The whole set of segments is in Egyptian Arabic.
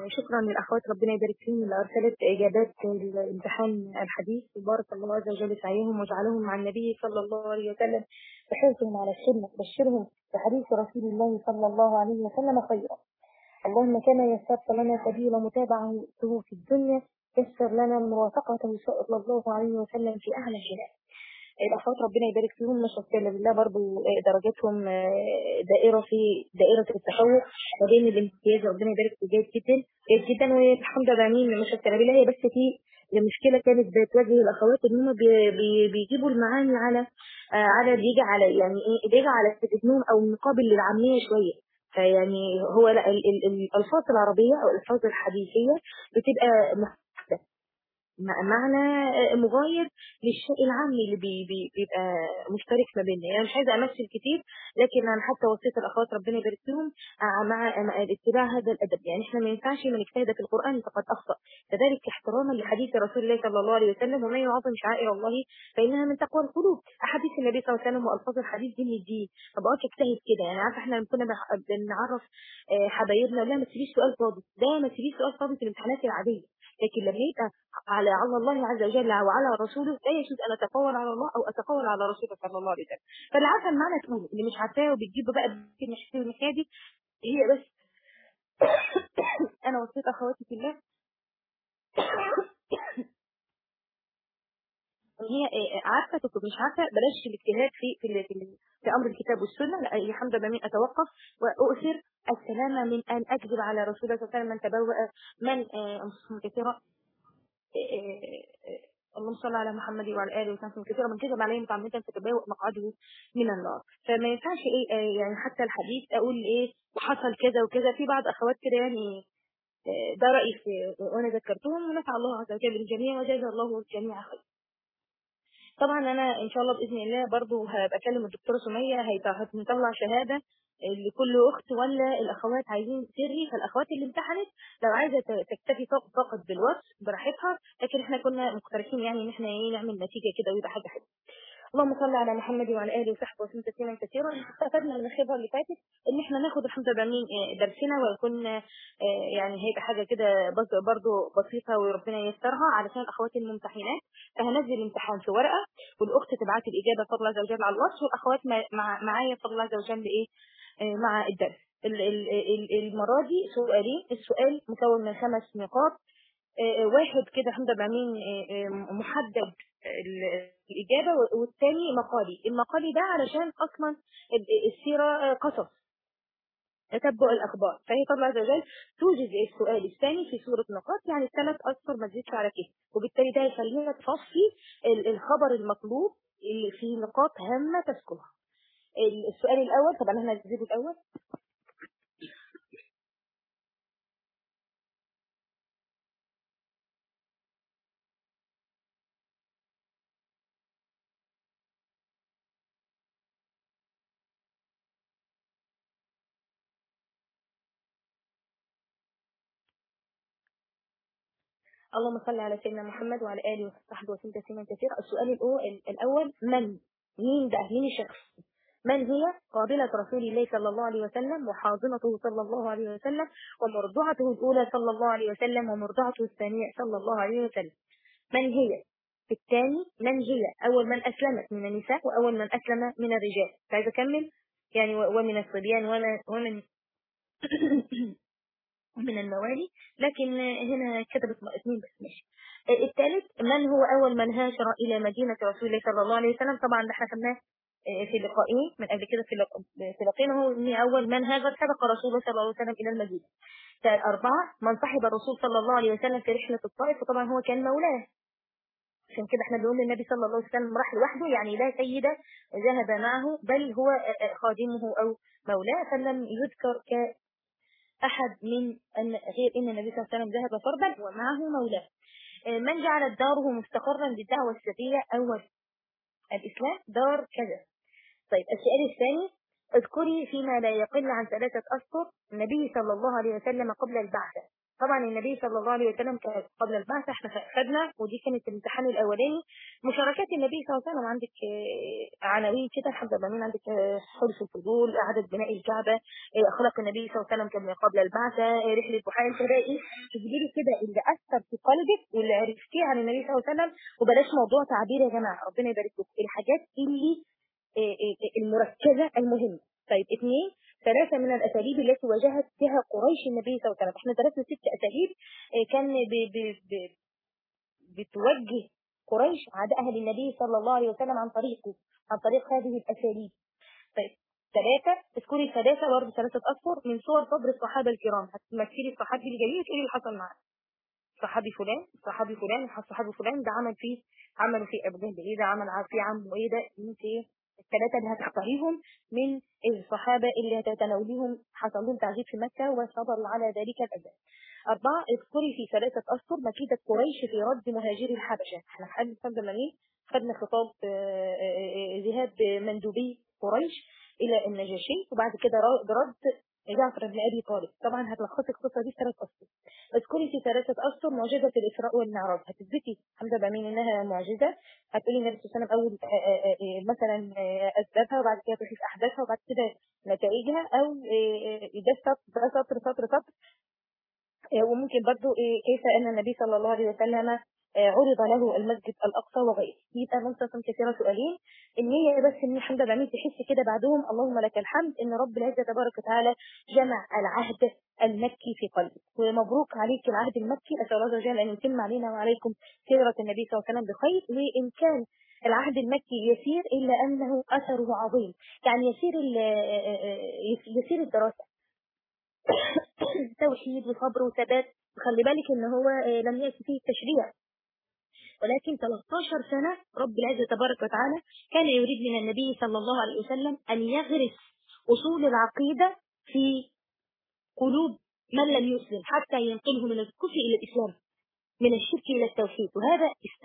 شكرا للأخوات ربنا يبارك فيهم اللي أرسلت إجابات الامتحان الحديث وبارك الله عز وجل سعيهم وجعلهم مع النبي صلى الله عليه وسلم بحرصهم على السنة بشرهم بحديث رسول الله صلى الله عليه وسلم خيرا اللهم كما يسرت لنا سبيل متابعته في الدنيا يسر لنا مرافقته صلى الله عليه وسلم في أعلى الجنان الأخوات ربنا يبارك فيهم نشهد كلا بالله برضو درجاتهم دائرة في دائرة التفوق ما بين الامتياز ربنا يبارك في جيد جدا جيد جدا والحمد لله مين نشهد كلا بالله هي بس في المشكلة كانت بتواجه الأخوات إن هم بي بي بيجيبوا المعاني على آه على بيجي على يعني إيه بيجي على ذهنهم أو مقابل للعامية شوية فيعني هو لا الألفاظ العربية أو الألفاظ الحديثية بتبقى معنى مغاير للشيء العامي اللي بي بي بيبقى مشترك ما بيننا يعني مش عايزه امثل كتير لكن انا حتى وصيت الاخوات ربنا يبارك فيهم مع اتباع هذا الادب يعني احنا ما ينفعش من اجتهد في القران فقد اخطا كذلك احتراما لحديث رسول الله صلى الله عليه وسلم ومن يعظم شعائر الله فانها من تقوى القلوب احاديث النبي صلى الله عليه وسلم والفاظ الحديث دي من الدين ما بقعدش اجتهد كده يعني عارفه احنا لما كنا بنعرف حبايبنا لا ما تسيبيش سؤال فاضي ده ما تسيبيش سؤال فاضي في الامتحانات العاديه لكن لما يبقى على على الله عز وجل وعلى رسوله لا يجوز ان اتطور على الله او اتطور على رسوله صلى الله عليه وسلم فاللي عارفه المعنى تقوله اللي مش عارفاه وبتجيبه بقى بالناحيه والناحيه دي هي بس انا وصيت اخواتي في الله هي عارفه تكتب مش عارفه بلاش الاجتهاد في في في, في امر الكتاب والسنه لا الحمد لله من اتوقف واؤثر السلامه من ان اكذب على رسول الله صلى الله عليه وسلم من تبوأ من كثيرا اللهم صل على محمد وعلى اله وسلم كثيرا من كذب عليه متعمدا فتبوأ مقعده من النار فما ينفعش ايه يعني حتى الحديث اقول ايه وحصل كذا وكذا في بعض اخوات كده يعني ده رايي وانا ذكرتهم ونفع الله عز وجل الجميع وجزا الله الجميع خير طبعا انا ان شاء الله باذن الله برضو هبقى اكلم الدكتوره سميه هنطلع شهاده لكل اخت ولا الاخوات عايزين سري فالاخوات اللي امتحنت لو عايزه تكتفي فقط بالوصف براحتها لكن احنا كنا مقترحين يعني ان احنا ايه نعمل نتيجه كده ويبقى حاجه حلوه اللهم صل على محمد وعلى اله وصحبه وسلم تسليما كثيرا استفدنا من الخبره اللي فاتت ان احنا ناخد الحمد لله من درسنا ويكون يعني هيبقى حاجه كده برضه بسيطه وربنا ييسرها علشان الاخوات الممتحنات فهنزل الامتحان في ورقه والاخت تبعت الاجابه فضل الله عز وجل على الوصف والاخوات مع معايا فضل الله عز وجل ايه مع الدرس المره دي سؤالين السؤال مكون من خمس نقاط واحد كده الحمد لله مين محدد الإجابة والثاني مقالي المقالي ده علشان أصلا السيرة قصص تتبع الأخبار فهي طبعا عز وجل توجد السؤال الثاني في سورة نقاط يعني الثلاث أسطر ما تزيدش على كده وبالتالي ده يخلينا تصفي الخبر المطلوب اللي فيه نقاط هامة تذكرها السؤال الأول طبعا احنا هنجيبه الأول اللهم صل على سيدنا محمد وعلى اله وصحبه وسلم تسليما كثيرا السؤال الاول من مين ده مين الشخص من هي قابلة رسول الله صلى الله عليه وسلم وحاضنته صلى الله عليه وسلم ومرضعته الأولى صلى الله عليه وسلم ومرضعته الثانية صلى الله عليه وسلم من هي الثاني من هي أول من أسلمت من النساء وأول من أسلم من الرجال عايزة أكمل يعني ومن الصبيان ومن من الموالي لكن هنا كتبت اثنين بس ماشي الثالث من هو أول من هاجر إلى مدينة رسول الله صلى الله عليه وسلم طبعا ده احنا خدناه في لقائين من قبل كده في في لقينا هو ان اول من هاجر سبق رسول الله صلى الله عليه وسلم الى المدينه. أربعة من صحب الرسول صلى الله عليه وسلم في رحلة الطائف وطبعا هو كان مولاه. عشان كده احنا بنقول النبي صلى الله عليه وسلم راح لوحده يعني لا سيد ذهب معه بل هو خادمه أو مولاه فلم يذكر كأحد من أن غير أن النبي صلى الله عليه وسلم ذهب فردا ومعه مولاه. من جعلت داره مستقرا للدعوة السرية أول الإسلام دار كذا طيب السؤال الثاني اذكري فيما لا يقل عن ثلاثة أسطر النبي صلى الله عليه وسلم قبل البعثة طبعا النبي صلى الله عليه وسلم كان قبل البعثة احنا خدنا ودي كانت الامتحان الاولاني مشاركات النبي صلى الله عليه وسلم عندك آه، عناوين كده الحمد لله من عندك آه، حرس الفضول اعاده بناء الكعبه آه، اخلاق النبي صلى الله عليه وسلم كان قبل البعثه رحله بحيره تلاقي تجيبي لي كده اللي اثر في قلبك واللي عرفتيه عن النبي صلى الله عليه وسلم وبلاش موضوع تعبير يا جماعه ربنا يبارك لكم الحاجات اللي المركزه المهمه طيب اثنين ثلاثة من الأساليب التي واجهت بها قريش النبي صلى الله عليه وسلم احنا درسنا ست أساليب آه، كان ب ب ب بتوجه قريش عدائها للنبي صلى الله عليه وسلم عن طريقه عن طريق هذه الأساليب طيب ثلاثة اذكري الثلاثة برضه ثلاثة أسطر من صور صبر الصحابة الكرام هتمثلي الصحابي الجليل تقولي اللي حصل معاه صحابي فلان صحابي فلان صحابي فلان ده عمل فيه عملوا فيه ابو جهل ايه ده عمل فيه عمه ايه ده انت الثلاثة اللي هتختاريهم من الصحابة اللي هتتناوليهم حصل لهم تعذيب في مكة وصبروا على ذلك الأذى. أربعة اذكري في ثلاثة أسطر مكيدة قريش في رد مهاجري الحبشة. احنا في حد سنة خدنا خطاب آه، آه، آه، ذهاب مندوبي قريش إلى النجاشي وبعد كده رد جعفر بن ابي طالب طبعا هتلخصي القصه دي في ثلاث اسطر اذكري في ثلاثه اسطر معجزه الاسراء والمعراج هتثبتي حمزه بامين انها معجزه هتقولي النبي صلى الله عليه وسلم اول آه، آه، آه، مثلا اسبابها وبعد كده تشوف احداثها وبعد كده نتائجها او ده سطر سطر سطر سطر وممكن برضو كيف ان النبي صلى الله عليه وسلم آه، عرض له المسجد الاقصى وغيره يبقى منتصف كثيره سؤالين ان هي بس ان الحمد لله تحس كده بعدهم اللهم لك الحمد ان رب العزه تبارك وتعالى جمع العهد المكي في قلبك ومبروك عليك العهد المكي اسال الله عز وجل ان يتم علينا وعليكم سيره النبي صلى الله عليه وسلم بخير وان كان العهد المكي يسير الا انه اثره عظيم يعني يسير آه، آه، يسير الدراسه توحيد وصبر وثبات خلي بالك ان هو لم ياتي فيه التشريع ولكن 13 سنة رب العزة تبارك وتعالى كان يريد من النبي صلى الله عليه وسلم أن يغرس أصول العقيدة في قلوب من لم يسلم حتى ينقله من الكفر إلى الإسلام من الشرك إلى التوحيد وهذا است...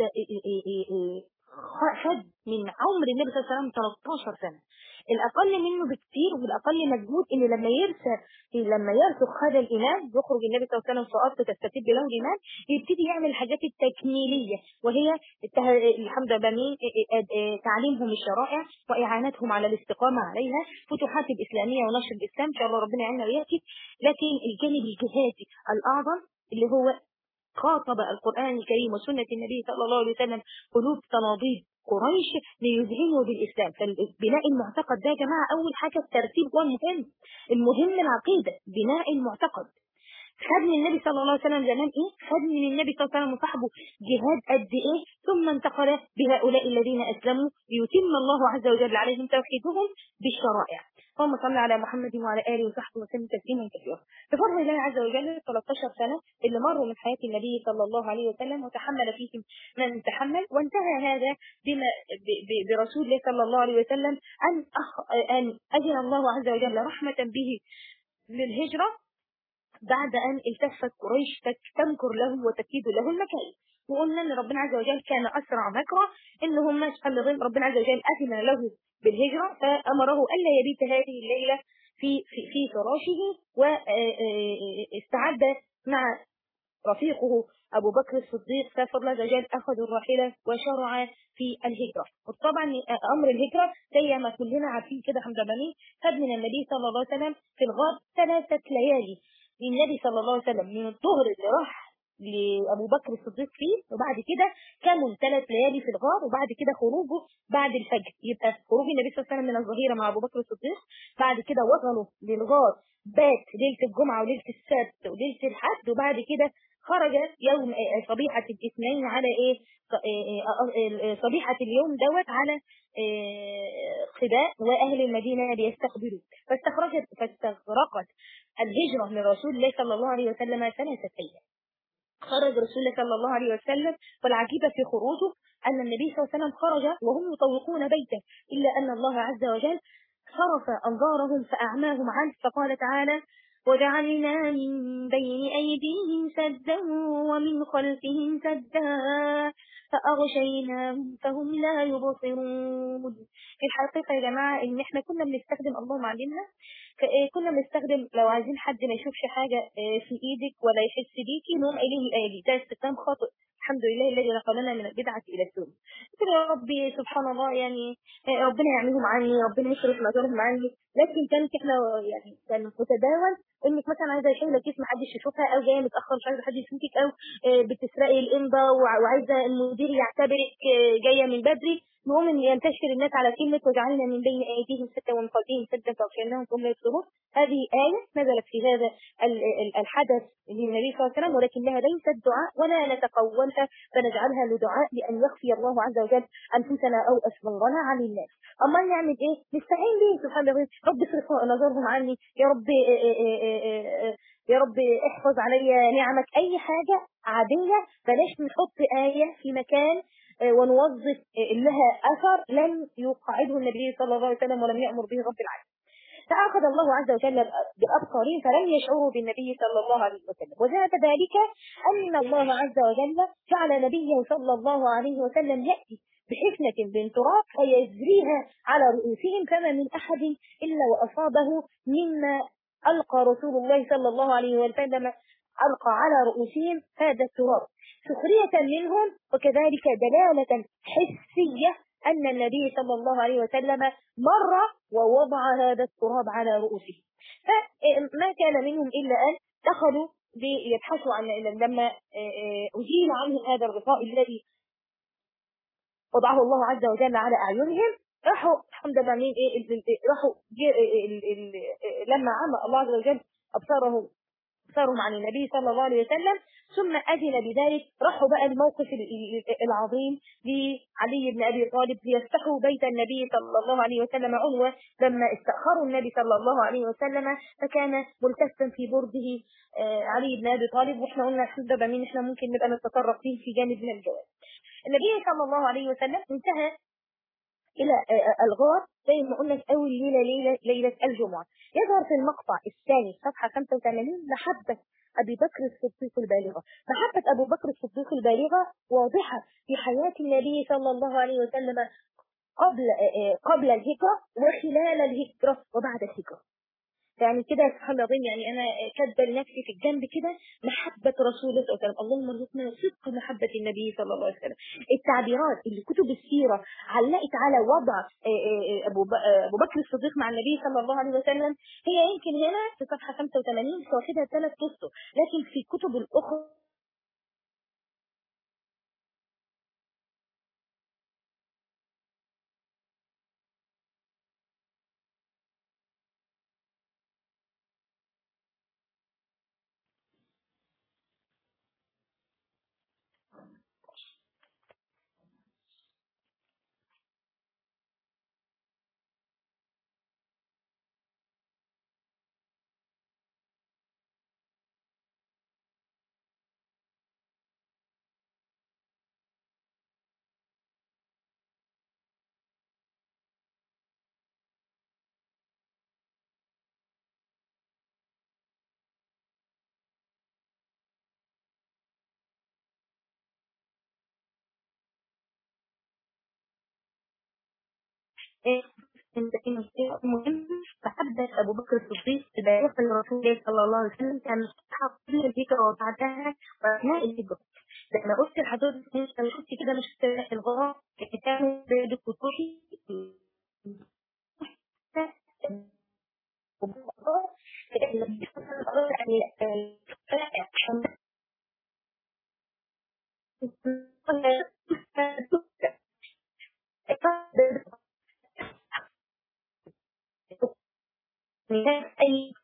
خد من عمر النبي صلى الله عليه وسلم 13 سنة الأقل منه بكثير والأقل مجهود إن لما يرسى لما يرسخ هذا الإيمان يخرج النبي صلى الله عليه وسلم في أرض تستتب له الإيمان يبتدي يعمل الحاجات التكميلية وهي الحمد لله تعليمهم الشرائع وإعانتهم على الاستقامة عليها فتوحات الإسلامية ونشر الإسلام إن شاء الله ربنا يعيننا ويأتي لكن الجانب الجهادي الأعظم اللي هو خاطب القرآن الكريم وسنة النبي صلى الله عليه وسلم قلوب تناضيد قريش ليذهنوا بالإسلام فبناء المعتقد ده يا جماعة أول حاجة الترتيب هو المهم المهم العقيدة بناء المعتقد خد من النبي صلى الله عليه وسلم زمان ايه خد من النبي صلى الله عليه وسلم وصحبه جهاد قد ايه ثم انتقل بهؤلاء الذين اسلموا ليتم الله عز وجل عليهم توحيدهم بالشرائع اللهم صل على محمد وعلى اله وصحبه وسلم تسليما كثيرا بفضل الله عز وجل 13 سنه اللي مروا من حياه النبي صلى الله عليه وسلم وتحمل فيهم من تحمل وانتهى هذا بما برسول الله صلى الله عليه وسلم ان أخ ان اذن الله عز وجل رحمه به للهجره بعد أن التفت قريش تنكر له وتكيد له المكائد وقلنا ان ربنا عز وجل كان اسرع مكرا ان هم ربنا عز وجل اذن له بالهجره فامره الا يبيت هذه الليله في في, في فراشه واستعد مع رفيقه ابو بكر الصديق سافر الله عز وجل اخذوا الراحله وشرع في الهجره وطبعا امر الهجره زي ما كلنا عارفين كده حمد لله خد من النبي صلى الله عليه وسلم في الغار ثلاثه ليالي للنبي صلى الله عليه وسلم من الظهر اللي راح لابو بكر الصديق فيه وبعد كده كمل ثلاث ليالي في الغار وبعد كده خروجه بعد الفجر يبقى خروج النبي صلى الله عليه وسلم من الظهيره مع ابو بكر الصديق بعد كده وصلوا للغار بات ليله الجمعه وليله السبت وليله الحد وبعد كده خرج يوم صبيحة الاثنين على ايه صبيحة اليوم دوت على قباء واهل المدينة ليستقبلوا فاستخرجت فاستغرقت الهجرة من رسول الله صلى الله عليه وسلم ثلاثة أيام خرج رسول الله صلى الله عليه وسلم والعجيب في خروجه أن النبي صلى الله عليه وسلم خرج وهم يطوقون بيته إلا أن الله عز وجل صرف أنظارهم فأعماهم عنه فقال تعالى وجعلنا من بين أيديهم سدا ومن خلفهم سدا فأغشيناهم فهم لا يبصرون في الحقيقة يا جماعة إن إحنا كنا بنستخدم الله معلمنا كنا بنستخدم لو عايزين حد ما يشوفش حاجة في إيدك ولا يحس بيكي نقوم قايلين الآية دي ده استخدام خاطئ الحمد لله الذي نقلنا من البدعة إلى السنة قلت يا ربي سبحان الله يعني ربنا يعملهم عني ربنا يصرف نظرهم عني لكن كانت احنا يعني كان متداول انك مثلا عايزه شايله كيس ما حدش يشوفها او جايه متاخر مش عايزه حد يشوفك او بتسرقي الامضه وعايزه المدير يعتبرك جايه من بدري المهم ان ينتشر الناس على كلمه وجعلنا من بين ايديهم سته ومن خلفهم سته فاغشيناهم ثم يبصرون هذه ايه نزلت في هذا الحدث للنبي صلى الله عليه وسلم ولكنها ليست دعاء ولا نتقولها فنجعلها لدعاء لان يخفي الله عز وجل انفسنا او اسرارنا عن الناس اما نعمل ايه نستعين به سبحان الله رب اصرف نظرهم عني يا رب يا رب احفظ علي نعمك اي حاجه عاديه بلاش نحط ايه في مكان ونوظف لها اثر لم يقعده النبي صلى الله عليه وسلم ولم يامر به رب العالمين فأخذ الله عز وجل بأبصارهم فلم يشعروا بالنبي صلى الله عليه وسلم وزاد ذلك أن الله عز وجل جعل نبيه صلى الله عليه وسلم يأتي بحفنة من تراب فيجريها على رؤوسهم فما من أحد إلا وأصابه مما ألقى رسول الله صلى الله عليه وسلم ألقى على رؤوسهم هذا التراب سخرية منهم وكذلك دلالة حسية أن النبي صلى الله عليه وسلم مر ووضع هذا التراب على رؤوسهم فما كان منهم إلا أن دخلوا ليبحثوا عن لما أزيل عنهم هذا الغطاء الذي وضعه الله عز وجل على أعينهم راحوا الحمد لله مين ايه راحوا لما عمى الله عز وجل ابصارهم ابصارهم عن النبي صلى الله عليه وسلم ثم اذن بذلك راحوا بقى الموقف العظيم لعلي بن ابي طالب ليفتحوا بيت النبي صلى الله عليه وسلم عنوه لما استاخروا النبي صلى الله عليه وسلم فكان ملتفا في برده علي بن ابي طالب واحنا قلنا الحمد لله مين احنا ممكن نبقى نتطرق فيه في جانب من الجواب النبي صلى الله عليه وسلم انتهى الى الغار زي ما قلنا في اول ليله ليله ليله الجمعه يظهر في المقطع الثاني صفحه 85 محبه ابي بكر الصديق البالغه محبه ابو بكر الصديق البالغه واضحه في حياه النبي صلى الله عليه وسلم قبل قبل الهجره وخلال الهجره وبعد الهجره يعني كده سبحان الله يعني انا كاتبه لنفسي في الجنب كده محبه رسول الله صلى الله عليه وسلم اللهم ارزقنا صدق محبه النبي صلى الله عليه وسلم التعبيرات اللي كتب السيره علقت على وضع ابو ابو بكر الصديق مع النبي صلى الله عليه وسلم هي يمكن هنا في صفحه 85 واخدها ثلاث اسطر لكن في الكتب الاخرى مهم محبة أبو بكر الصديق ببارقة الرسول صلى الله عليه وسلم كان قبل الهجرة وبعدها وأثناء الهجرة لما قلت لحضرتك انت شفت كده مش في الغار كانوا بيدك وتروحي أي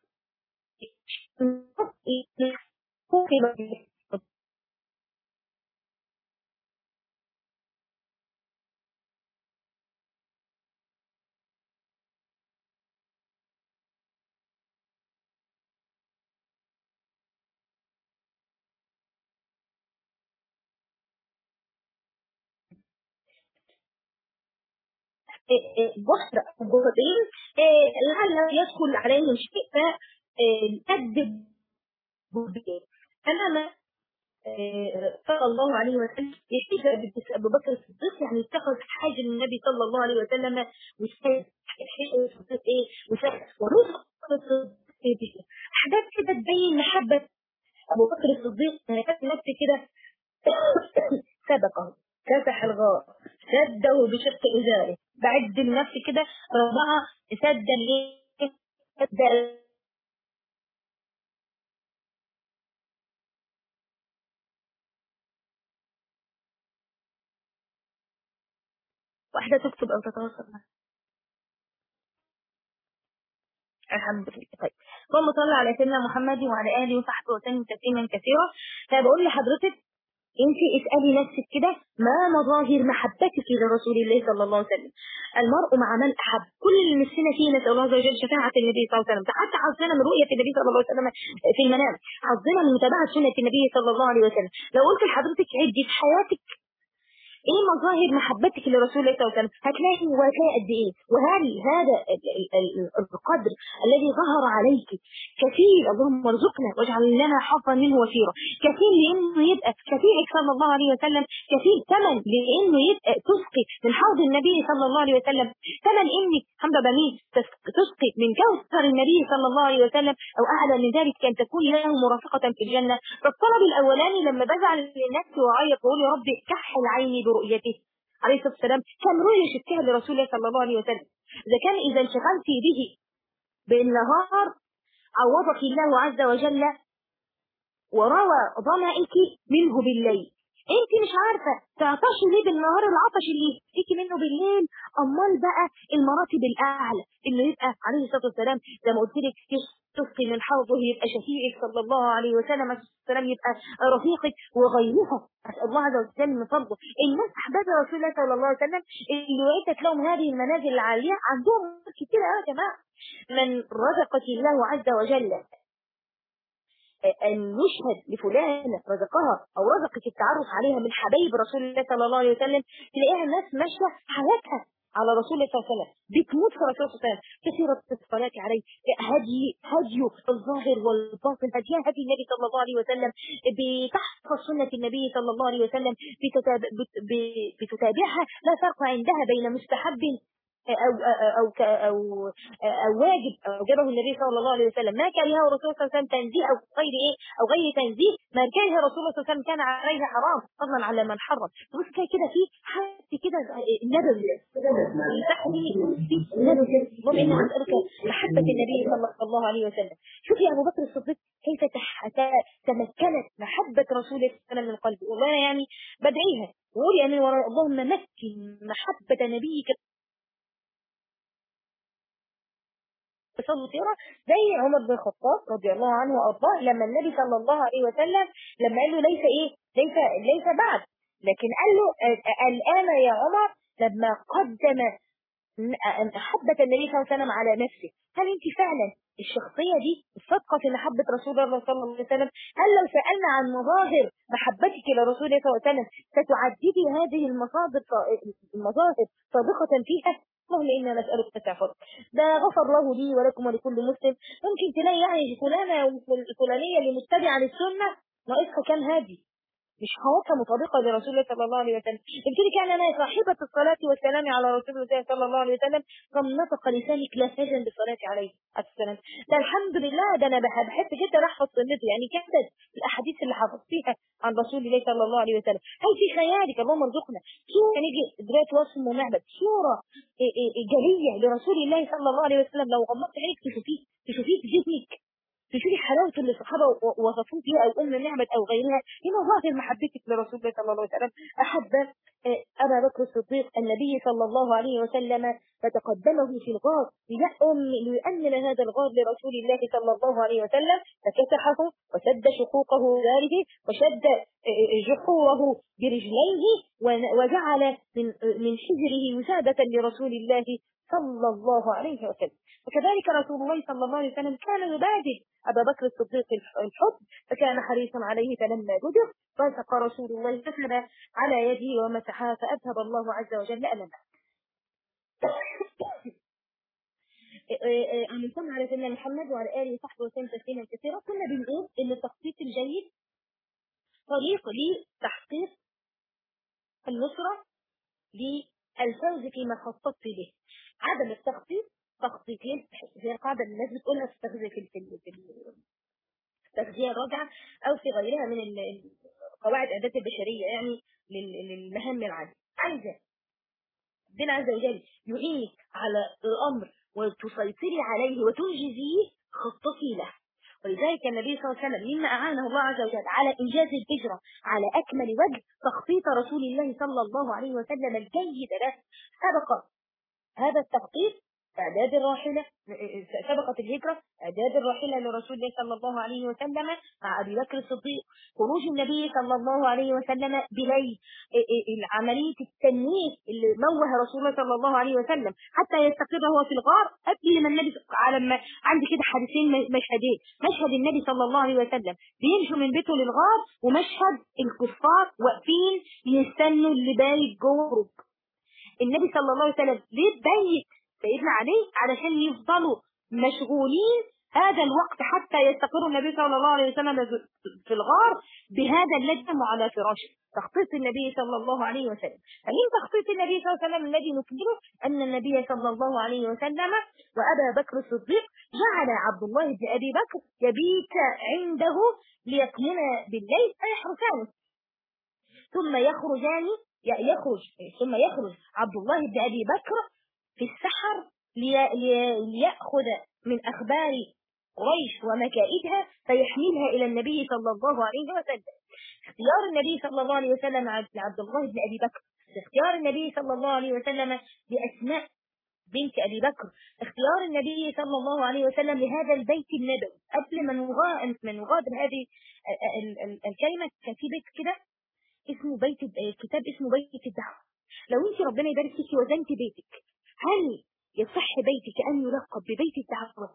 بحر جهدين لعل يدخل عليهم شيء فأدب بهدين أمام صلى الله عليه وسلم يحيف أبو بكر الصديق يعني اتخذ حاجة النبي صلى الله عليه وسلم وساد ايه وساد ورزق أحداث كده تبين محبة أبو بكر الصديق كانت نفسي كده سبقه كسح الغار سده بشق إزاره بعد النفس كده رضعها سد الايه سد واحدة تكتب أو تتواصل معها الحمد لله طيب اللهم صل على سيدنا محمد وعلى آله وصحبه وسلم تسليما كثيرا فبقول لحضرتك انت اسألي نفسك كده ما مظاهر محبتك لرسول الله صلى الله عليه وسلم المرء مع من أحب كل اللي نفسنا فيه نسأل الله عز وجل شفاعة النبي صلى الله عليه وسلم حتى حظنا من رؤية النبي صلى الله عليه وسلم في المنام حظنا من متابعة سنة النبي صلى الله عليه وسلم لو قلت لحضرتك عدي في حياتك ايه مظاهر محبتك لرسول الله صلى الله عليه وسلم هتلاقي وهتلاقي قد ايه وهل هذا القدر الذي ظهر عليك كثير اللهم ارزقنا واجعل لنا حظا منه وفيرا كثير لانه يبقى شفيعك صلى الله عليه وسلم كثير ثمن لانه يبقى تسقي من حوض النبي صلى الله عليه وسلم ثمن انك حمد بنين تسقي من كوثر النبي صلى الله عليه وسلم او اعلى من ذلك كان تكون له مرافقه في الجنه فالطلب الاولاني لما بزعل لنفسي واعيط واقول يا رب كحل عيني برؤيته عليه الصلاة والسلام كم رؤية شفتها لرسول الله صلى الله عليه وسلم إذا كان إذا انشغلت به بالنهار عوضك الله عز وجل وروى ظمئك منه بالليل انت مش عارفة تعطشي ليه بالنهار العطش اللي يجيكي منه بالليل امال بقى المراتب الاعلى اللي يبقى عليه الصلاة والسلام زي ما قلت لك تسقي من حوضه يبقى شفيعك صلى الله عليه وسلم السلام يبقى رفيقك وغيرها أسأل الله عز وجل من فضله الناس أحباب رسول الله صلى الله عليه وسلم اللي وعدت لهم هذه المنازل العالية عندهم كتير يا جماعة من رزقك الله عز وجل أن يشهد لفلانة رزقها أو رزقك التعرف عليها من حبايب رسول الله صلى الله عليه وسلم تلاقيها الناس ماشية حياتها على رسول الله صلى الله عليه وسلم بتموت في رسول الله صلى الله عليه وسلم كثيرة الصلاة عليه هدي هدي الظاهر والباطن هدي هدي النبي صلى الله عليه وسلم بتحفظ سنة النبي صلى الله عليه وسلم بتتابع بتتابعها لا فرق عندها بين مستحب أو أو أو أو واجب أوجبه النبي صلى الله عليه وسلم ما كرهه الرسول صلى الله عليه وسلم تنزيه أو غير إيه أو غير تنزيه ما كره رسول الله صلى الله عليه وسلم كان عليه حرام فضلا على من حرم بص كده في حد كده نبوي تحمي نبوي اللهم إني أسألك محبة النبي صلى الله عليه وسلم شوف يا أبو بكر الصديق كيف تمكنت محبة رسول الله صلى الله عليه وسلم من قلبه والله يعني بدعيها وقولي يعني اللهم مكن محبة نبيك صلى زي عمر بن الخطاب رضي الله عنه وارضاه لما النبي صلى الله عليه وسلم لما قال له ليس ايه ليس ليس بعد لكن قال له الان يا عمر لما قدم محبة النبي صلى الله عليه وسلم على نفسه هل انت فعلا الشخصية دي الصدقة في محبة رسول الله صلى الله عليه وسلم هل لو سألنا عن مظاهر محبتك لرسول الله صلى الله عليه وسلم ستعددي هذه المصادر المظاهر صادقة فيها اللهم إنا نسألك تكافر ده غفر له لي ولكم ولكل مسلم ممكن تلاقي يعني فلانة الفلانية اللي متبعة للسنة ناقصها كان هادي مش حواكة مطابقة لرسول الله صلى الله عليه وسلم قلت لك يعني أنا صاحبة الصلاة والسلام على رسول الله صلى الله عليه وسلم كم نطق لسانك لهجا بالصلاة عليه السلام ده الحمد لله ده أنا بحب جدا أحفظ سنته يعني كانت الأحاديث اللي حفظتيها عن رسول الله صلى الله عليه وسلم هل في خيالك اللهم ارزقنا صورة نيجي دلوقتي وصف ومعبد صورة جلية لرسول الله صلى الله عليه وسلم لو غمضت عينك تشوفيه تشوفيه في ذهنك تشوفي حلاوة اللي الصحابة وصفوه فيها أو أم نعمة أو غيرها هنا ظاهر محبتك لرسول الله صلى الله عليه وسلم أحب أبا بكر الصديق النبي صلى الله عليه وسلم فتقدمه في الغار ليؤمن هذا الغار لرسول الله صلى الله عليه وسلم فكسحه وسد شقوقه ذلك وشد جحوره برجليه وجعل من من حجره وسادة لرسول الله صلى الله عليه وسلم وكذلك رسول الله صلى الله عليه وسلم كان يبادل أبا بكر الصديق الحب فكان حريصا عليه فلما بدر بصق رسول الله فسد على يده ومسحها فأذهب الله عز وجل ألمه أن صلى على سيدنا محمد وعلى آله وصحبه وسلم تسليما كثيرا كنا بنقول إن التخطيط الجيد طريق لتحقيق النصرة للفوز فيما خططت به عدم التخطيط تخطيطين زي القاعدة اللي الناس بتقولها في التغذية في في التغذية الراجعة أو في غيرها من قواعد إعداد البشرية يعني للمهام العادية عايزة ربنا عز وجل يعينك على الأمر وتسيطري عليه وتنجزيه خطتي له ولذلك النبي صلى الله عليه وسلم مما أعانه الله عز وجل على إنجاز الهجرة على أكمل وجه تخطيط رسول الله صلى الله عليه وسلم الجيد له سبق هذا التخطيط إعداد الراحلة سبقت الهجرة إعداد الراحلة لرسول الله صلى الله عليه وسلم مع أبي بكر الصديق خروج النبي صلى الله عليه وسلم بليل عملية التنويه اللي موه رسول الله صلى الله عليه وسلم حتى يستقر هو في الغار قبل ما النبي على ما عندي كده حديثين مشهدين مشهد النبي صلى الله عليه وسلم بيمشوا من بيته للغار ومشهد الكفار واقفين يستنوا اللي بايت جوه النبي صلى الله عليه وسلم ليه بايت سيدنا علي علشان يفضلوا مشغولين هذا الوقت حتى يستقر النبي صلى الله عليه وسلم في الغار بهذا اللجم على فراشه تخطيط النبي صلى الله عليه وسلم فمن تخطيط النبي صلى الله عليه وسلم الذي نكبره أن النبي صلى الله عليه وسلم وأبا بكر الصديق جعل عبد الله بن أبي بكر يبيت عنده ليكمن بالليل فيحرسانه ثم يخرجان يخرج ثم يخرج عبد الله بن أبي بكر في السحر ليأخذ من أخبار قريش ومكائدها فيحملها إلى النبي صلى الله عليه وسلم اختيار النبي صلى الله عليه وسلم لعبد الله بن أبي بكر اختيار النبي صلى الله عليه وسلم لأسماء بنت أبي بكر اختيار النبي صلى الله عليه وسلم لهذا البيت النبوي قبل ما نغادر هذه الكلمة كان في بيت كده اسمه بيت كتاب اسمه بيت الدعوة لو انت ربنا يبارك فيكي وزنت بيتك هل يصح بيتك أن يلقب ببيت الدعوة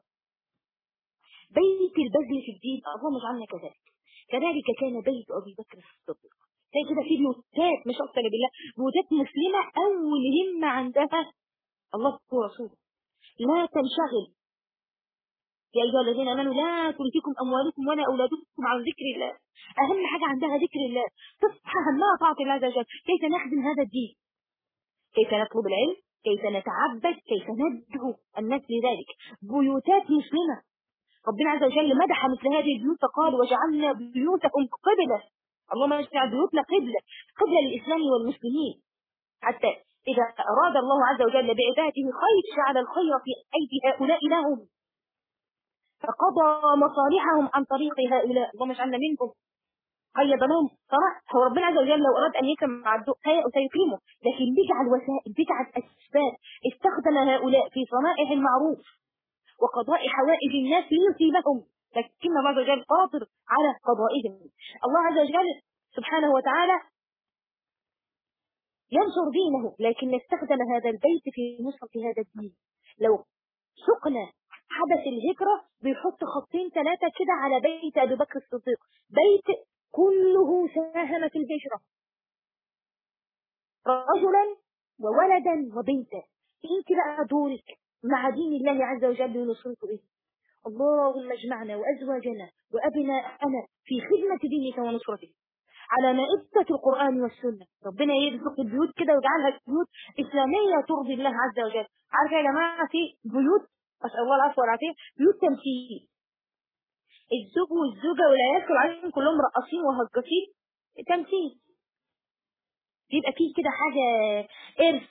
بيت البذل في الدين اللهم اجعلنا كذلك كذلك كان بيت أبي بكر الصديق زي كده في بيوتات مش أكتر بالله بيوتات مسلمة أول همة عندها الله ورسوله لا تنشغل يا أيها الذين آمنوا لا تلتكم أموالكم ولا أولادكم عن ذكر الله أهم حاجة عندها ذكر الله تصحى همها طاعة الله عز وجل كيف نخدم هذا الدين كيف نطلب العلم كيف نتعبد كيف ندعو الناس لذلك بيوتات مسلمة ربنا عز وجل مدح مثل هذه البيوت فقال وجعلنا بيوتكم قبلة اللهم اجعل بيوتنا قبلة قبلة للإسلام والمسلمين حتى إذا أراد الله عز وجل بعباده خير جعل الخير في أيدي هؤلاء لهم فقضى مصالحهم عن طريق هؤلاء اللهم اجعلنا منكم قيد لهم صنع هو ربنا عز وجل لو أراد أن يكرم مع الدق سيكرمه لكن بيجعل وسائل بيجعل أسباب استخدم هؤلاء في صنائع المعروف وقضاء حوائج الناس ليصيبهم لكن الله عز وجل قادر على قضائهم الله عز وجل سبحانه وتعالى ينصر دينه لكن استخدم هذا البيت في نصرة هذا الدين لو سقنا حدث الهجرة بيحط خطين ثلاثة كده على بيت أبي بكر الصديق بيت كله ساهم في الهجرة رجلا وولدا وبنتا انت بقى دورك مع دين الله عز وجل ونصرته ايه اللهم اجمعنا وازواجنا وابناءنا في خدمة دينك ونصرته على مائدة القرآن والسنة ربنا يرزق البيوت كده ويجعلها بيوت إسلامية ترضي الله عز وجل عارفة يا جماعة في بيوت أسأل الله العفو والعافية بيوت تمثيل الزوج والزوجة والعيال طالعين كلهم رقاصين وهجاصين تمثيل بيبقى فيه كده حاجة إرث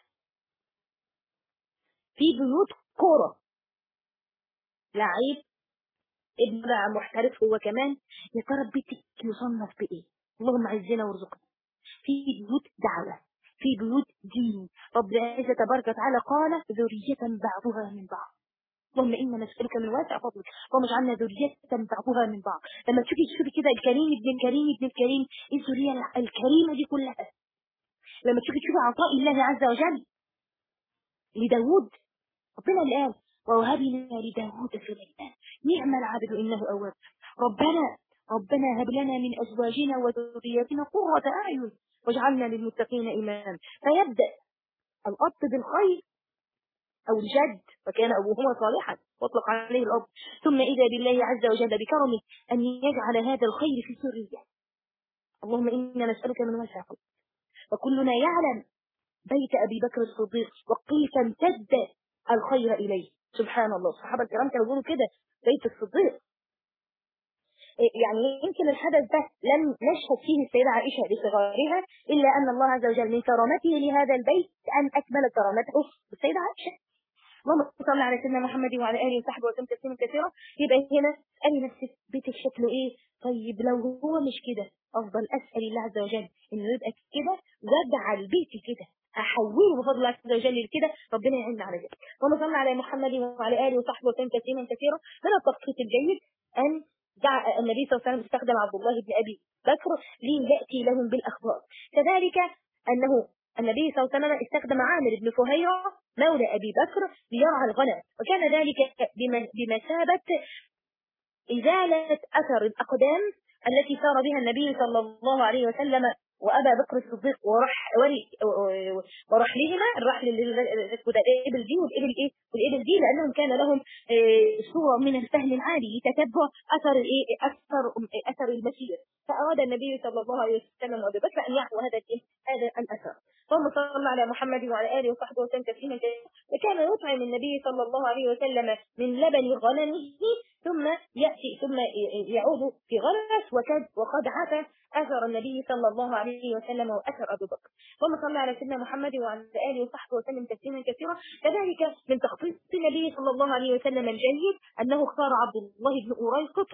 في بيوت كورة لعيب ابن محترف هو كمان يا ترى بيتك يصنف بإيه اللهم عزنا وارزقنا في بيوت دعوة في بيوت دين رب العزة تبارك وتعالى قال ذرية بعضها من بعض اللهم إنا نسألك من واسع فضلك اللهم اجعلنا ذرية بعضها من بعض لما تشوفي تشوفي كده الكريم ابن الكريم ابن الكريم ايه الذرية الكريمة دي كلها لما تشوفي تشوفي عطاء الله عز وجل لداود ربنا اللي قال ووهبنا لداود سليمان نعم العبد إنه أواب ربنا ربنا هب لنا من أزواجنا وذرياتنا قرة أعين واجعلنا للمتقين إماما فيبدأ الأب بالخير أو الجد وكان أبوهما صالحا واطلق عليه الأب ثم إذا بالله عز وجل بكرمه أن يجعل هذا الخير في سرية اللهم إنا نسألك من واسع وكلنا يعلم بيت أبي بكر الصديق وكيف امتد الخير إليه سبحان الله الصحابة الكرام كانوا يقولوا كده بيت الصديق يعني يمكن الحدث ده لم نشهد فيه السيدة عائشة بصغارها إلا أن الله عز وجل من كرامته لهذا البيت أن أكمل كرامته بالسيدة عائشة اللهم صل على سيدنا محمد وعلى اله وصحبه وسلم تسليما كثيرا يبقى هنا اسالي نفسك بيتك شكله ايه طيب لو هو مش كده افضل اسال الله عز وجل انه يبقى كده واجعل بيتي كده احوله بفضل الله عز وجل لكده ربنا يعيننا على ذلك اللهم صل على محمد وعلى اله وصحبه وسلم تسليما كثيرا من التخطيط الجيد ان دعا النبي صلى الله عليه وسلم استخدم عبد الله بن ابي بكر لياتي لهم بالاخبار كذلك انه النبي صلى الله عليه وسلم استخدم عامر بن فهيرة مولى أبي بكر ليرعى الغنم وكان ذلك بمثابة إزالة أثر الأقدام التي سار بها النبي صلى الله عليه وسلم وأبا بكر الصديق ورح ورحلهما الرحل الإبل دي والإبل إيه والإبل دي لأنهم كان لهم صورة من الفهم العالي لتتبع أثر الإيه أثر أثر المسير فأراد النبي صلى الله عليه وسلم وأبي بكر أن يعفو هذا هذا الأثر اللهم صل على محمد وعلى اله وصحبه وسلم تسليما وكان يطعم النبي صلى الله عليه وسلم من لبن غنمه ثم ياتي ثم يعود في غرس وقد وقد عفى اثر النبي صلى الله عليه وسلم واثر ابو بكر اللهم صل على سيدنا محمد وعلى اله وصحبه وسلم تسليما كثيرا كذلك من تخطيط النبي صلى الله عليه وسلم الجيد انه اختار عبد الله بن أريقط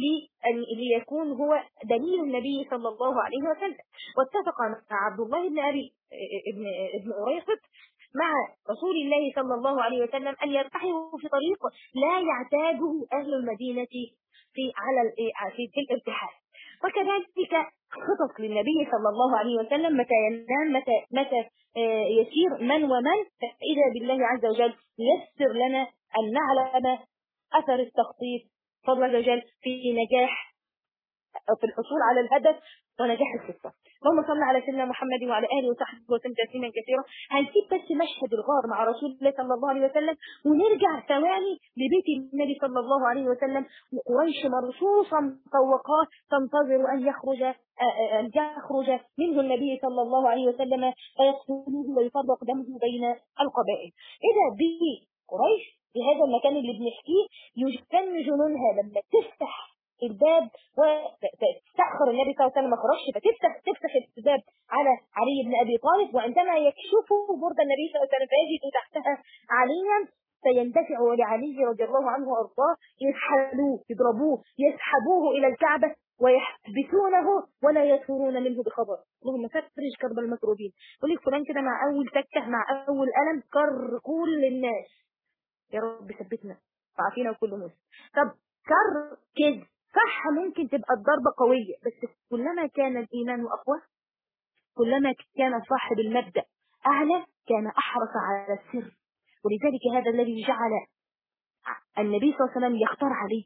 ليكون هو دليل النبي صلى الله عليه وسلم واتفق مع عبد الله بن ابي ابن ابن أريقط مع رسول الله صلى الله عليه وسلم أن يرتحلوا في طريق لا يعتاده أهل المدينة في على في, في الارتحال وكذلك خطط للنبي صلى الله عليه وسلم متى ينام متى متى يسير من ومن فإذا بالله عز وجل يسر لنا أن نعلم أثر التخطيط فضل عز وجل في نجاح في الحصول على الهدف ونجاح الخطة اللهم صل على سيدنا محمد وعلى اله وصحبه وسلم تسليما كثيرا هنسيب بس مشهد الغار مع رسول الله صلى الله عليه وسلم ونرجع ثواني لبيت النبي صلى الله عليه وسلم وقريش مرصوصا فوقاه تنتظر ان يخرج ان يخرج منه النبي صلى الله عليه وسلم فيقتلوه ويفرق دمه بين القبائل اذا به قريش في هذا المكان اللي بنحكيه يجتن جنونها لما تفتح الباب وتستأخر النبي صلى الله عليه وسلم ما خرجش فتفتح تفتح الباب على علي بن ابي طالب وعندما يكشفوا برد النبي صلى الله عليه وسلم فيجد تحتها عليا فيندفع لعلي رضي الله عنه وارضاه يسحلوه يضربوه يسحبوه الى الكعبه ويحبسونه ولا يثورون منه بخبر اللهم فرج كرب المكروبين يقول لك فلان كده مع اول تكه مع اول الم كر كل الناس يا رب ثبتنا وعافينا وكل مسلم طب كر كذب صح ممكن تبقى الضربة قوية بس كلما كان الإيمان أقوى كلما كان صاحب المبدأ أعلى كان أحرص على السر ولذلك هذا الذي جعل النبي صلى الله عليه وسلم يختار عليه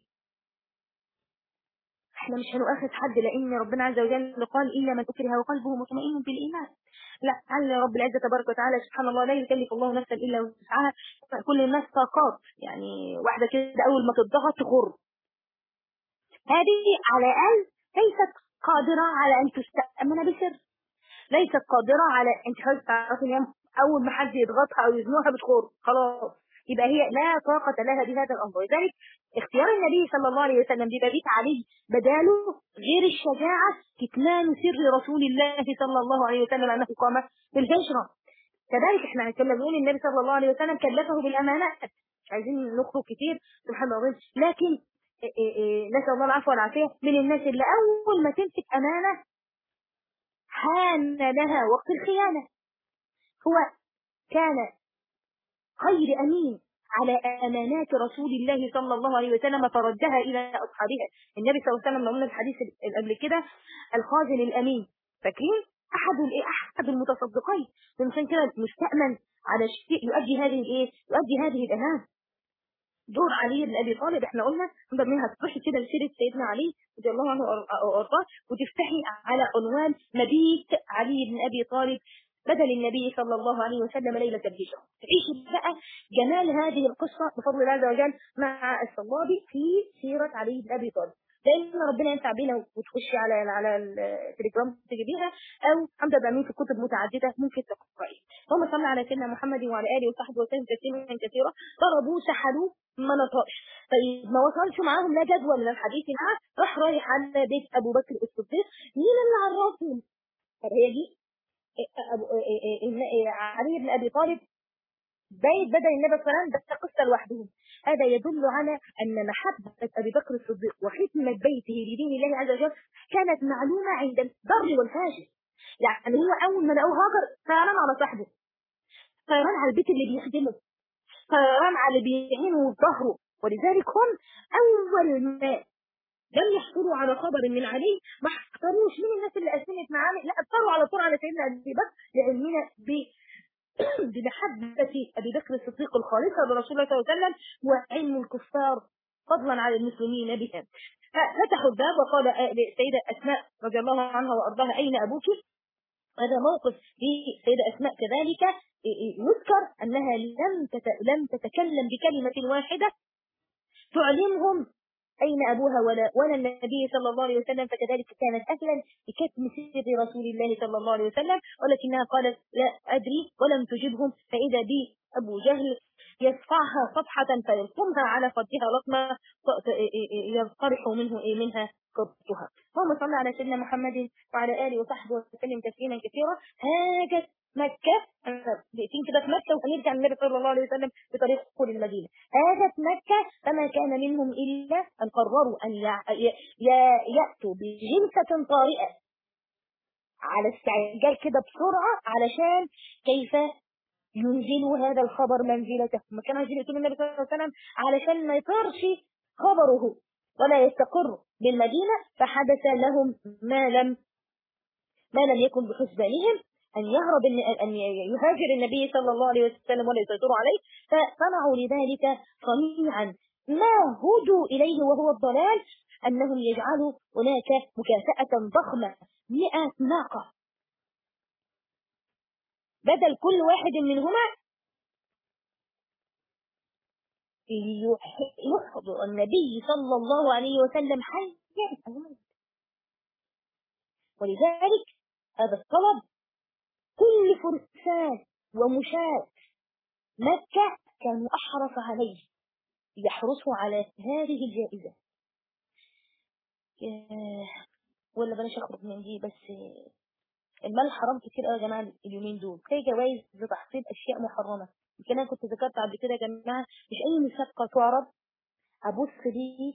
احنا مش هنؤاخذ حد لان ربنا عز وجل قال الا من اكره وقلبه مطمئن بالايمان لعل رب العزه تبارك وتعالى سبحان الله لا يكلف الله نفسا الا وسعها كل الناس طاقات يعني واحده كده اول ما تضغط تخر هذه على الأقل ليست قادرة على أن تستأمن بسر ليست قادرة على أنت خلاص تعرفي ان أول ما حد يضغطها أو يزنوها بتخور خلاص يبقى هي لا طاقة لها بهذا الأمر لذلك اختيار النبي صلى الله عليه وسلم ببيت علي بداله غير الشجاعة كتمان سر رسول الله صلى الله عليه وسلم أنه قام بالهجرة كذلك احنا كنا بنقول النبي صلى الله عليه وسلم كلفه بالأمانات مش عايزين نخرج كتير سبحان الله لكن نسأل الله العفو والعافية من الناس اللي أول ما تمسك أمانة حان لها وقت الخيانة هو كان خير أمين على أمانات رسول الله صلى الله عليه وسلم فردها إلى أصحابها النبي صلى الله عليه وسلم قلنا الحديث قبل كده الخازن الأمين فاكرين أحد أحد المتصدقين عشان كده مستأمن على شيء يؤدي هذه الإيه يؤدي هذه الأمانة دور علي بن ابي طالب احنا قلنا نقدر منها تروحي كده لسيره سيدنا علي رضي الله عنه وارضاه وتفتحي على عنوان مبيت علي بن ابي طالب بدل النبي صلى الله عليه وسلم ليلة الهجرة تعيشي بقى جمال هذه القصة بفضل الله عز وجل مع الصلابي في سيرة علي بن أبي طالب لان ربنا ينفع بينا وتخشي على على التليجرام تجيبيها او حمزه بامين في كتب متعدده ممكن تقراي اللهم صل على سيدنا محمد وعلى اله وصحبه وسلم تسليما كثيرا ضربوه سحلوه ما نطقش طيب ما وصلش معاهم لا جدوى من الحديث معاه راح رايح على بيت ابو بكر الصديق مين اللي عرفهم طب هي دي علي بن ابي طالب بيت بدل النبي صلى الله عليه وسلم ده قصه لوحدهم هذا يدل على ان محبه ابي بكر الصديق وحكمه بيته لدين الله عز وجل كانت معلومه عند البر والفاجر يعني هو اول ما لقوه هاجر طيران على صاحبه طيران على البيت اللي بيخدمه طيران على اللي بيعينه وظهره ولذلك هم اول ما لم يحصلوا على خبر من علي ما احتروش من الناس اللي اسلمت معاه لا اثروا على طول على سيدنا ابي بكر لعلمنا بمحبة أبي بكر الصديق الخالصة لرسول الله صلى الله عليه وسلم وعلم الكفار فضلا على المسلمين بها ففتحوا الباب وقال للسيدة أسماء رضي الله عنها وأرضاها أين أبوك هذا موقف للسيدة أسماء كذلك يذكر أنها لم لم تتكلم بكلمة واحدة تعلمهم أين أبوها ولا, ولا النبي صلى الله عليه وسلم فكذلك كانت أهلا بكتم سر رسول الله صلى الله عليه وسلم ولكنها قالت لا أدري ولم تجبهم فإذا بي أبو جهل يصفعها صفحة فيلقمها على خدها لطمة ينطرح منه إيه منها قبطها اللهم صل على سيدنا محمد وعلى آله وصحبه وسلم تسليما كثيرا هاجت مكة دقيقتين كده في مكة وهنرجع النبي صلى الله عليه وسلم بطريق دخول المدينة هاجت مكة فما كان منهم إلا أن قرروا أن يأتوا بجلسة طارئة على استعجال كده بسرعة علشان كيف ينزلوا هذا الخبر منزلته ما كانوا عايزين يقتلوا النبي صلى الله عليه وسلم علشان ما يطيرش خبره ولا يستقر بالمدينة فحدث لهم ما لم ما لم يكن بحسبانهم أن يهرب أن يهاجر النبي صلى الله عليه وسلم ولا يسيطروا عليه فصنعوا لذلك صنيعا ما هدوا إليه وهو الضلال أنهم يجعلوا هناك مكافأة ضخمة مئة ناقة بدل كل واحد منهما يحضر النبي صلى الله عليه وسلم حيا ولذلك هذا الطلب كل فرسان ومشاة مكة كانوا أحرص عليه يحرصوا على هذه الجائزة ولا بلاش أخرج من دي بس المال حرام كتير قوي يا جماعة اليومين دول في جوائز لتحصيل أشياء محرمة يمكن أنا كنت ذكرت قبل كده يا جماعة مش أي مسابقة تعرض أبص ليه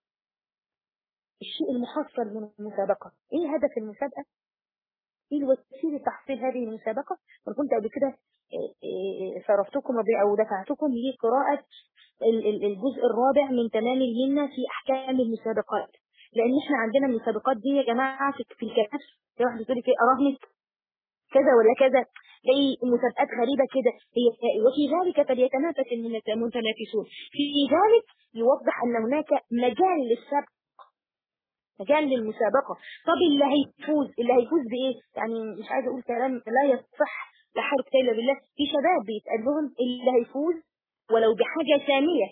الشيء المحصل من المسابقة إيه هدف المسابقة ايه الوسيله تحصيل هذه المسابقه وانا كنت قبل كده صرفتكم او دفعتكم لقراءه الجزء الرابع من تمام اليمنى في احكام المسابقات لان احنا عندنا المسابقات دي يا جماعه في الكتاب زي واحد يقول لك ايه اراهنك كذا ولا كذا زي مسابقات غريبة كده هي وفي ذلك فليتنافس المتنافسون في ذلك يوضح أن هناك مجال للسبق مجال للمسابقة طب اللي هيفوز اللي هيفوز بإيه يعني مش عايزة أقول كلام لا يصح لا حول إلا بالله في شباب بيتقال لهم اللي هيفوز ولو بحاجة ثانية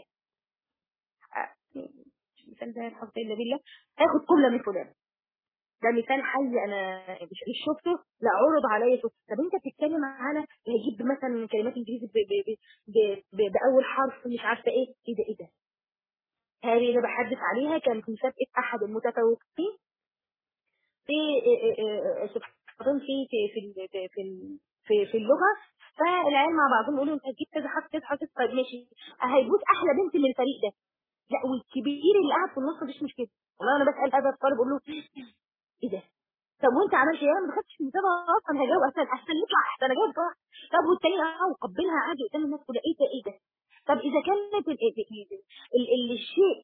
مثال ده لا حول إلا بالله هاخد قبلة من فلان ده مثال حي انا مش شفته لا عرض عليا شفته طب انت بتتكلم على هجيب مثلا كلمات انجليزي باول حرف مش عارفه ايه ايه ده ايه ده هذه اللي بحدث عليها كانت مسابقة أحد المتفوقين في سبحان في في في في في, في اللغة فالعيال مع بعضهم يقولوا انت هتجيب كذا حرف كذا حرف طيب ماشي هيجوز احلى بنت من الفريق ده لا والكبير اللي قاعد في النص مفيش مشكله والله انا بسال هذا الطالب اقول له ايه ده طب وانت عملت ايه انا ما خدتش المسابقه اصلا هجاوب احسن احسن نطلع احسن اجاوب صح طب والتاني اه وقبلها عادي قدام الناس كلها ايه ده ايه ده طب اذا كانت الشيء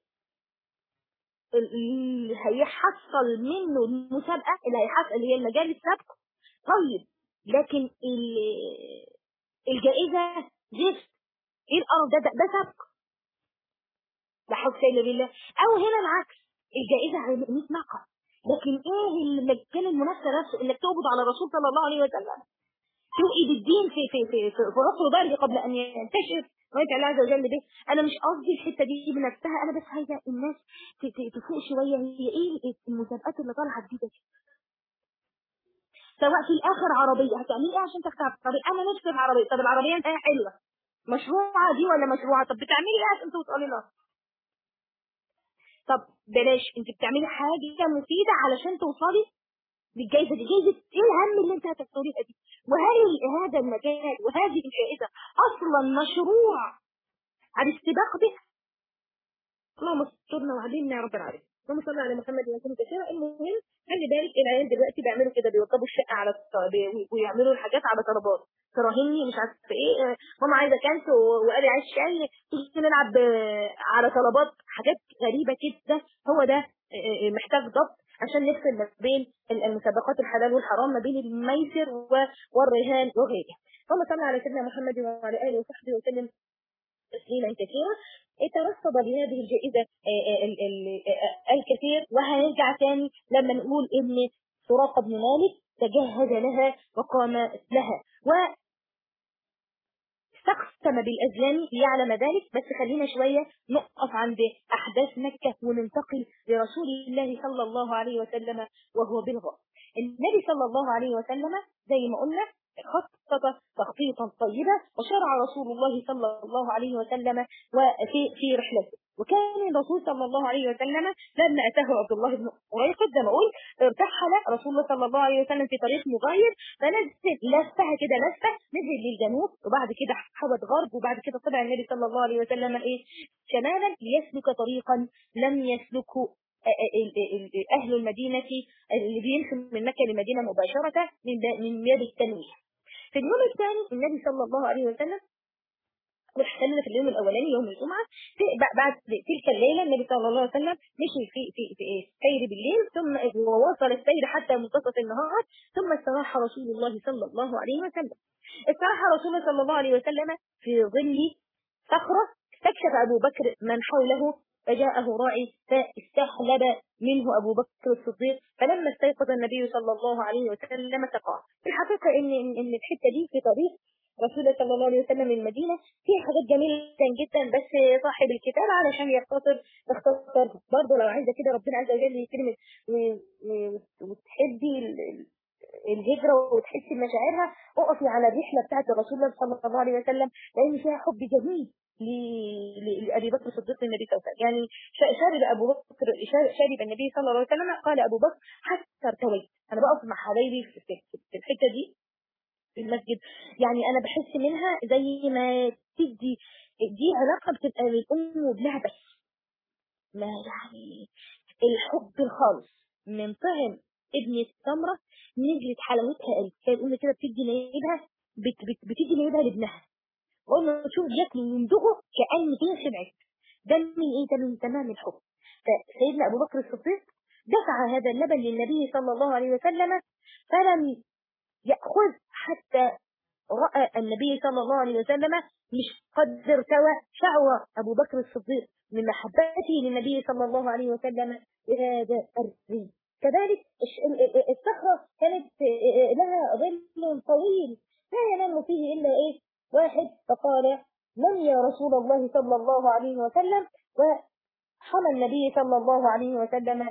اللي هيحصل منه المسابقه اللي هيحصل اللي هي المجال السبق طيب لكن الجائزه زفت ايه الارض ده ده, ده سبق لا حول الا بالله او هنا العكس الجائزه على 100 ناقه لكن ايه المجال المنافسه نفسه انك تقبض على الرسول صلى الله عليه وسلم توقي بالدين في في في في, في عصر ذلك قبل ان ينتشر وانت الله عز وجل به انا مش قصدي الحته دي بنفسها انا بس عايزه الناس تفوق شويه هي ايه المسابقات اللي طالعه جديده دي سواء في الاخر عربيه هتعملي ايه عشان تاخدي عربيه انا نفسي في عربيه طب العربيه انت حلوه مشروعه دي ولا مشروعه طب بتعملي ايه عشان توصلي لها طب بلاش انت بتعملي حاجه مفيده علشان توصلي بالجائزه دي جائزه ايه الهم اللي انت هتختاريها دي وهل هذا المجال وهذه الجائزه اصلا مشروع على السباق به اللهم استرنا وعلمنا يا رب العالمين اللهم صل على محمد وسلم كثيرا المهم خلي بالك العيال دلوقتي بيعملوا كده بيوضبوا الشقه على ويعملوا الحاجات على طلبات تراهني مش عارفه ايه ماما عايزه كانت وقال لي عايز شاي تيجي نلعب على طلبات حاجات غريبه كده هو ده محتاج ضبط عشان نفصل ما بين المسابقات الحلال والحرام ما بين الميسر والرهان وغيره اللهم صل على سيدنا محمد وعلى اله وصحبه وسلم تسليما كثيرا ترصد لهذه الجائزة الكثير وهنرجع ثاني لما نقول ان سراقة بن مالك تجهز لها وقام لها و استقسم بالأزلام ليعلم ذلك بس خلينا شوية نقف عند أحداث مكة وننتقل لرسول الله صلى الله عليه وسلم وهو بالغار النبي صلى الله عليه وسلم زي ما قلنا خطط تخطيطا طيبا وشرع رسول الله صلى الله عليه وسلم وفي في رحلته وكان الرسول صلى الله عليه وسلم لما اتاه عبد الله بن قريقد زي ما اقول ارتحل رسول الله صلى الله عليه وسلم في طريق مغاير فنزل لفها كده لفه نزل للجنوب وبعد كده حوت غرب وبعد كده طلع النبي صلى الله عليه وسلم ايه شمالا ليسلك طريقا لم يسلكه اهل المدينه اللي بيمشوا من مكه للمدينه مباشره من من باب التنويه في اليوم الثاني النبي صلى الله عليه وسلم واحتلنا في اليوم الاولاني يوم الجمعه في بعد تلك الليله النبي صلى الله عليه وسلم مشي في في في ايه سير بالليل ثم وواصل السير حتى منتصف النهار ثم استراح رسول الله صلى الله عليه وسلم استراح رسول الله صلى الله عليه وسلم في ظل صخره استكشف ابو بكر من حوله فجاءه راعي فاستحلب منه أبو بكر الصديق فلما استيقظ النبي صلى الله عليه وسلم سقى في الحقيقة إن, إن الحتة دي في طريق رسول الله صلى الله عليه وسلم من المدينة فيها حاجات جميلة جدا بس صاحب الكتاب علشان يختصر اختصر برضه لو عايزة كده ربنا عز وجل يكرمك وتحبي الهجرة وتحسي بمشاعرها اقفي على الرحلة بتاعت رسول الله صلى الله عليه وسلم لأن فيها حب جميل لأبي بكر الصديق للنبي صلى الله عليه وسلم يعني شرب أبو بكر شرب النبي صلى الله عليه وسلم قال أبو بكر حتى ارتويت أنا بقف مع حبايبي في الحتة دي في المسجد يعني أنا بحس منها زي ما تدي دي علاقة بتبقى للأم وابنها بس ما يعني الحب الخالص من طعم ابن التمرة نزلت حلاوتها قلب كان الأم كده بتدي نايبها بت بت بتدي نايبها لابنها وانه تشوف ياكل ويمضغه كأن هي سمعت ده من ايه ده من تمام الحب فسيدنا ابو بكر الصديق دفع هذا اللبن للنبي صلى الله عليه وسلم فلم يأخذ حتى رأى النبي صلى الله عليه وسلم مش قد ارتوى شعوى أبو بكر الصديق من محبته للنبي صلى الله عليه وسلم بهذا الري كذلك الصخرة كانت لها ظل طويل لا ينام فيه إلا إيه واحد فقال من يا رسول الله صلى الله عليه وسلم وحمى النبي صلى الله عليه وسلم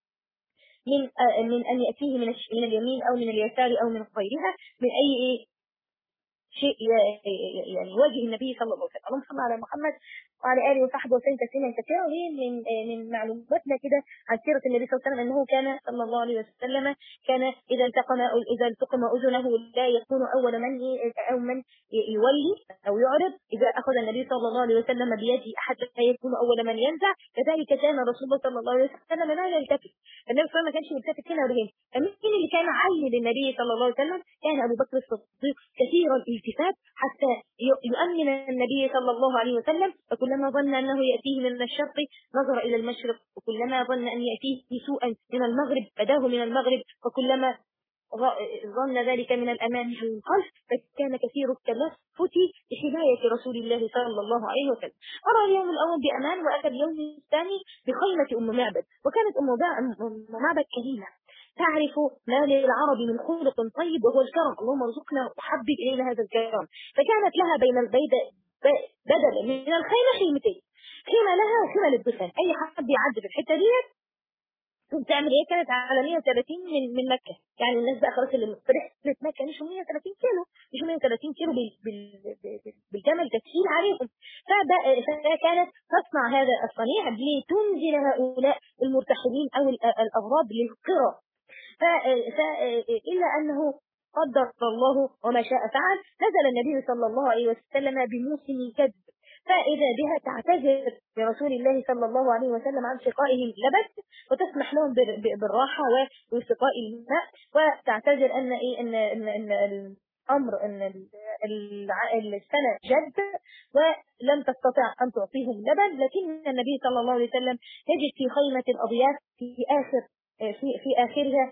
من من ان ياتيه من من اليمين او من اليسار او من غيرها من اي ايه شيء يعني يواجه النبي صلى الله عليه وسلم اللهم صل على محمد وعلى اله وصحبه وسلم تسليما كثيرا وهي من من معلوماتنا كده عن سيره النبي صلى الله عليه وسلم انه كان صلى الله عليه وسلم كان اذا التقم اذا التقم اذنه لا يكون اول من او من يولي او يعرض اذا اخذ النبي صلى الله عليه وسلم بيده حتى يكون اول من ينزع كذلك كان رسول الله صلى الله عليه وسلم لا يلتفت النبي صلى الله عليه وسلم ما كانش يلتفت هنا ولا هنا فمين اللي كان عين للنبي صلى الله عليه وسلم كان ابو بكر الصديق كثير الالتفات حتى يؤمن النبي صلى الله عليه وسلم فكلما ظن أنه يأتيه من الشرق نظر إلى المشرق وكلما ظن أن يأتيه سوءا من المغرب بداه من المغرب وكلما ظن ذلك من الأمام أو من الخلف فكان كثير التلفت بحماية رسول الله صلى الله عليه وسلم أرى اليوم الأول بأمان وأتى اليوم الثاني بخيمة أم معبد وكانت أم معبد كريمة تعرف ما للعرب من خلق طيب وهو الكرم اللهم ارزقنا وحبب إلينا هذا الكرم فكانت لها بين البيت بدلا من الخيمة خيمتين خيمة لها وخيمة للضيفان أي حد يعدي في الحتة ديت كنت تعمل ايه كانت على 130 من من مكه يعني الناس بقى خلاص اللي رحله مكه مشوا 130 كيلو مشوا 130 كيلو بال بال بالجمل تسهيل عليهم فكانت تصنع هذا الصنيع لتنزل هؤلاء المرتحلين او الاغراب للقرى الا انه قدر الله وما شاء فعل نزل النبي صلى الله عليه وسلم بموسم كذب فإذا بها تعتذر لرسول الله صلى الله عليه وسلم عن سقائهم لبس وتسمح لهم بالراحة وسقاء الماء وتعتذر أن إيه أن أن, أن الأمر أن السنة جد ولم تستطع أن تعطيهم لبن لكن النبي صلى الله عليه وسلم يجد في خيمة الأضياف في آخر في في آخرها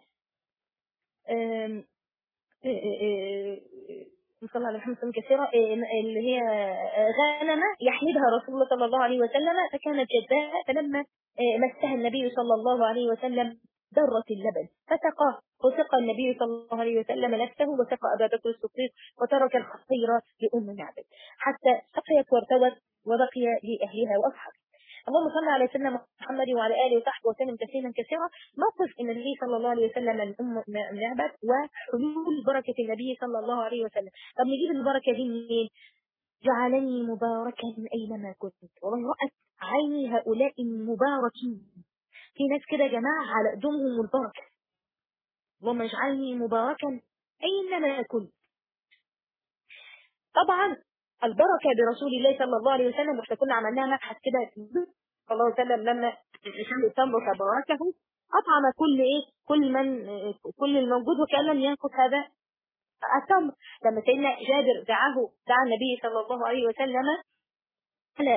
صلى الله عليه وسلم كثيرة اللي هي غنمة يحمدها رسول الله صلى الله عليه وسلم فكانت جداء فلما مسها النبي صلى الله عليه وسلم درت اللبن فسقاه وسقى النبي صلى الله عليه وسلم نفسه وسقى أبا بكر الصديق وترك الخطير لأم معبد حتى سقيت وارتوت وبقي لأهلها وأصحابها اللهم صل على سيدنا محمد وعلى اله وصحبه وسلم تسليما كثيرا موقف النبي صلى الله عليه وسلم من ام معبد وحلول بركه النبي صلى الله عليه وسلم طب نجيب البركه دي منين؟ جعلني مباركا اينما كنت والله رأت عيني هؤلاء المباركين في ناس كده يا جماعه على قدومهم البركه اللهم اجعلني مباركا اينما كنت طبعا البركة برسول الله صلى الله عليه وسلم واحنا كنا عملناها مبحث كده صلى الله عليه وسلم لما شم التمر فباركه أطعم كل إيه كل من كل الموجود وكان لم ينقص هذا التمر لما سيدنا جابر دعاه دعا النبي صلى الله عليه وسلم على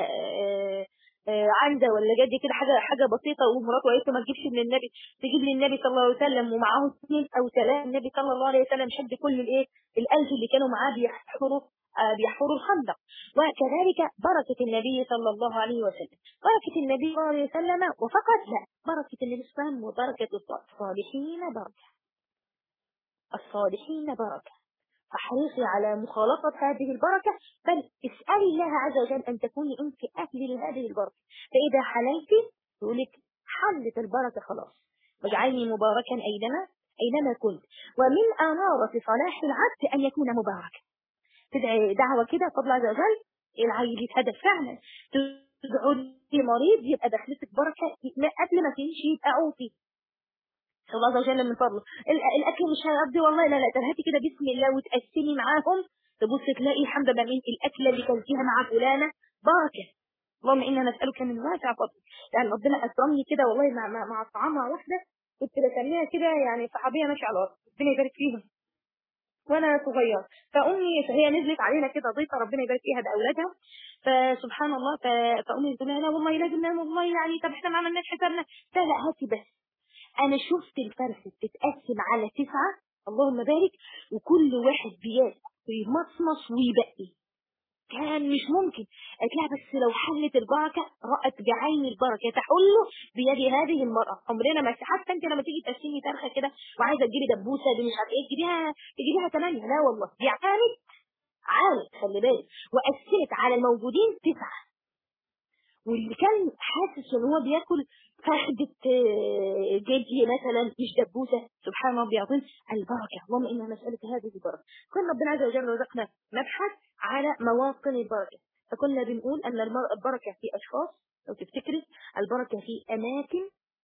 عنده ولا جدي كده حاجه حاجه بسيطه ومراته قالت ما تجيبش من النبي تجيب لي النبي صلى الله عليه وسلم ومعاه اثنين او ثلاثه النبي صلى الله عليه وسلم شد كل الايه الالف اللي كانوا معاه بيحفروا بيحفروا الخندق وكذلك بركة النبي صلى الله عليه وسلم بركة النبي صلى الله عليه وسلم وفقط لا بركة النبي صلى الله عليه وسلم وبركة الصالحين بركة الصالحين بركة فاحرصي على مخالطة هذه البركة بل اسألي الله عز وجل أن تكوني أنت أهل لهذه البركة فإذا حللت يقولك حلت البركة خلاص واجعلني مباركا أينما أينما كنت ومن أمارة صلاح العبد أن يكون مباركا تدعي دعوة كده فضل عز وجل العيل يتهدف فعلا تدعو مريض يبقى دخلتك بركة قبل ما تمشي يبقى عوفي الله عز وجل من فضله الاكل مش هيقضي والله لا لا طب هاتي كده بسم الله وتقسمي معاهم تبص تلاقي الحمد لله من الاكله اللي كلتيها مع فلانه بركه اللهم انا نسالك من واسع فضل يعني ربنا اكرمني كده والله مع مع, مع طعامه واحده كنت بسميها كده يعني صحابيه ماشيه على الارض ربنا يبارك فيهم وانا صغير فامي هي نزلت علينا كده ضيفه ربنا يبارك فيها باولادها فسبحان الله فامي تقول لها لا والله لازم نعمل والله يعني طب احنا ما عملناش حسابنا لا هاتي بس انا شفت الفرخ بتتقسم على تسعه اللهم بارك وكل واحد بياكل ويمصمص ويبقي كان مش ممكن قالت لها بس لو حلت البركه رأت بعين البركه تحل بيد هذه المراه عمرنا ما حتى انت لما تيجي تقسمي فرخه كده وعايزه تجيبي دبوسه دي مش عارف ايه تجيبيها تجيبيها ثمانيه لا والله دي عانت عانت خلي بالك وقسمت على الموجودين تسعه واللي كان حاسس ان هو بياكل فخدة جدي مثلا مش دبوسة سبحان ربي العظيم البركة اللهم إنا نسألك هذه البركة كنا ربنا عز وجل رزقنا نبحث على مواطن البركة فكنا بنقول أن البركة في أشخاص لو تفتكري البركة في أماكن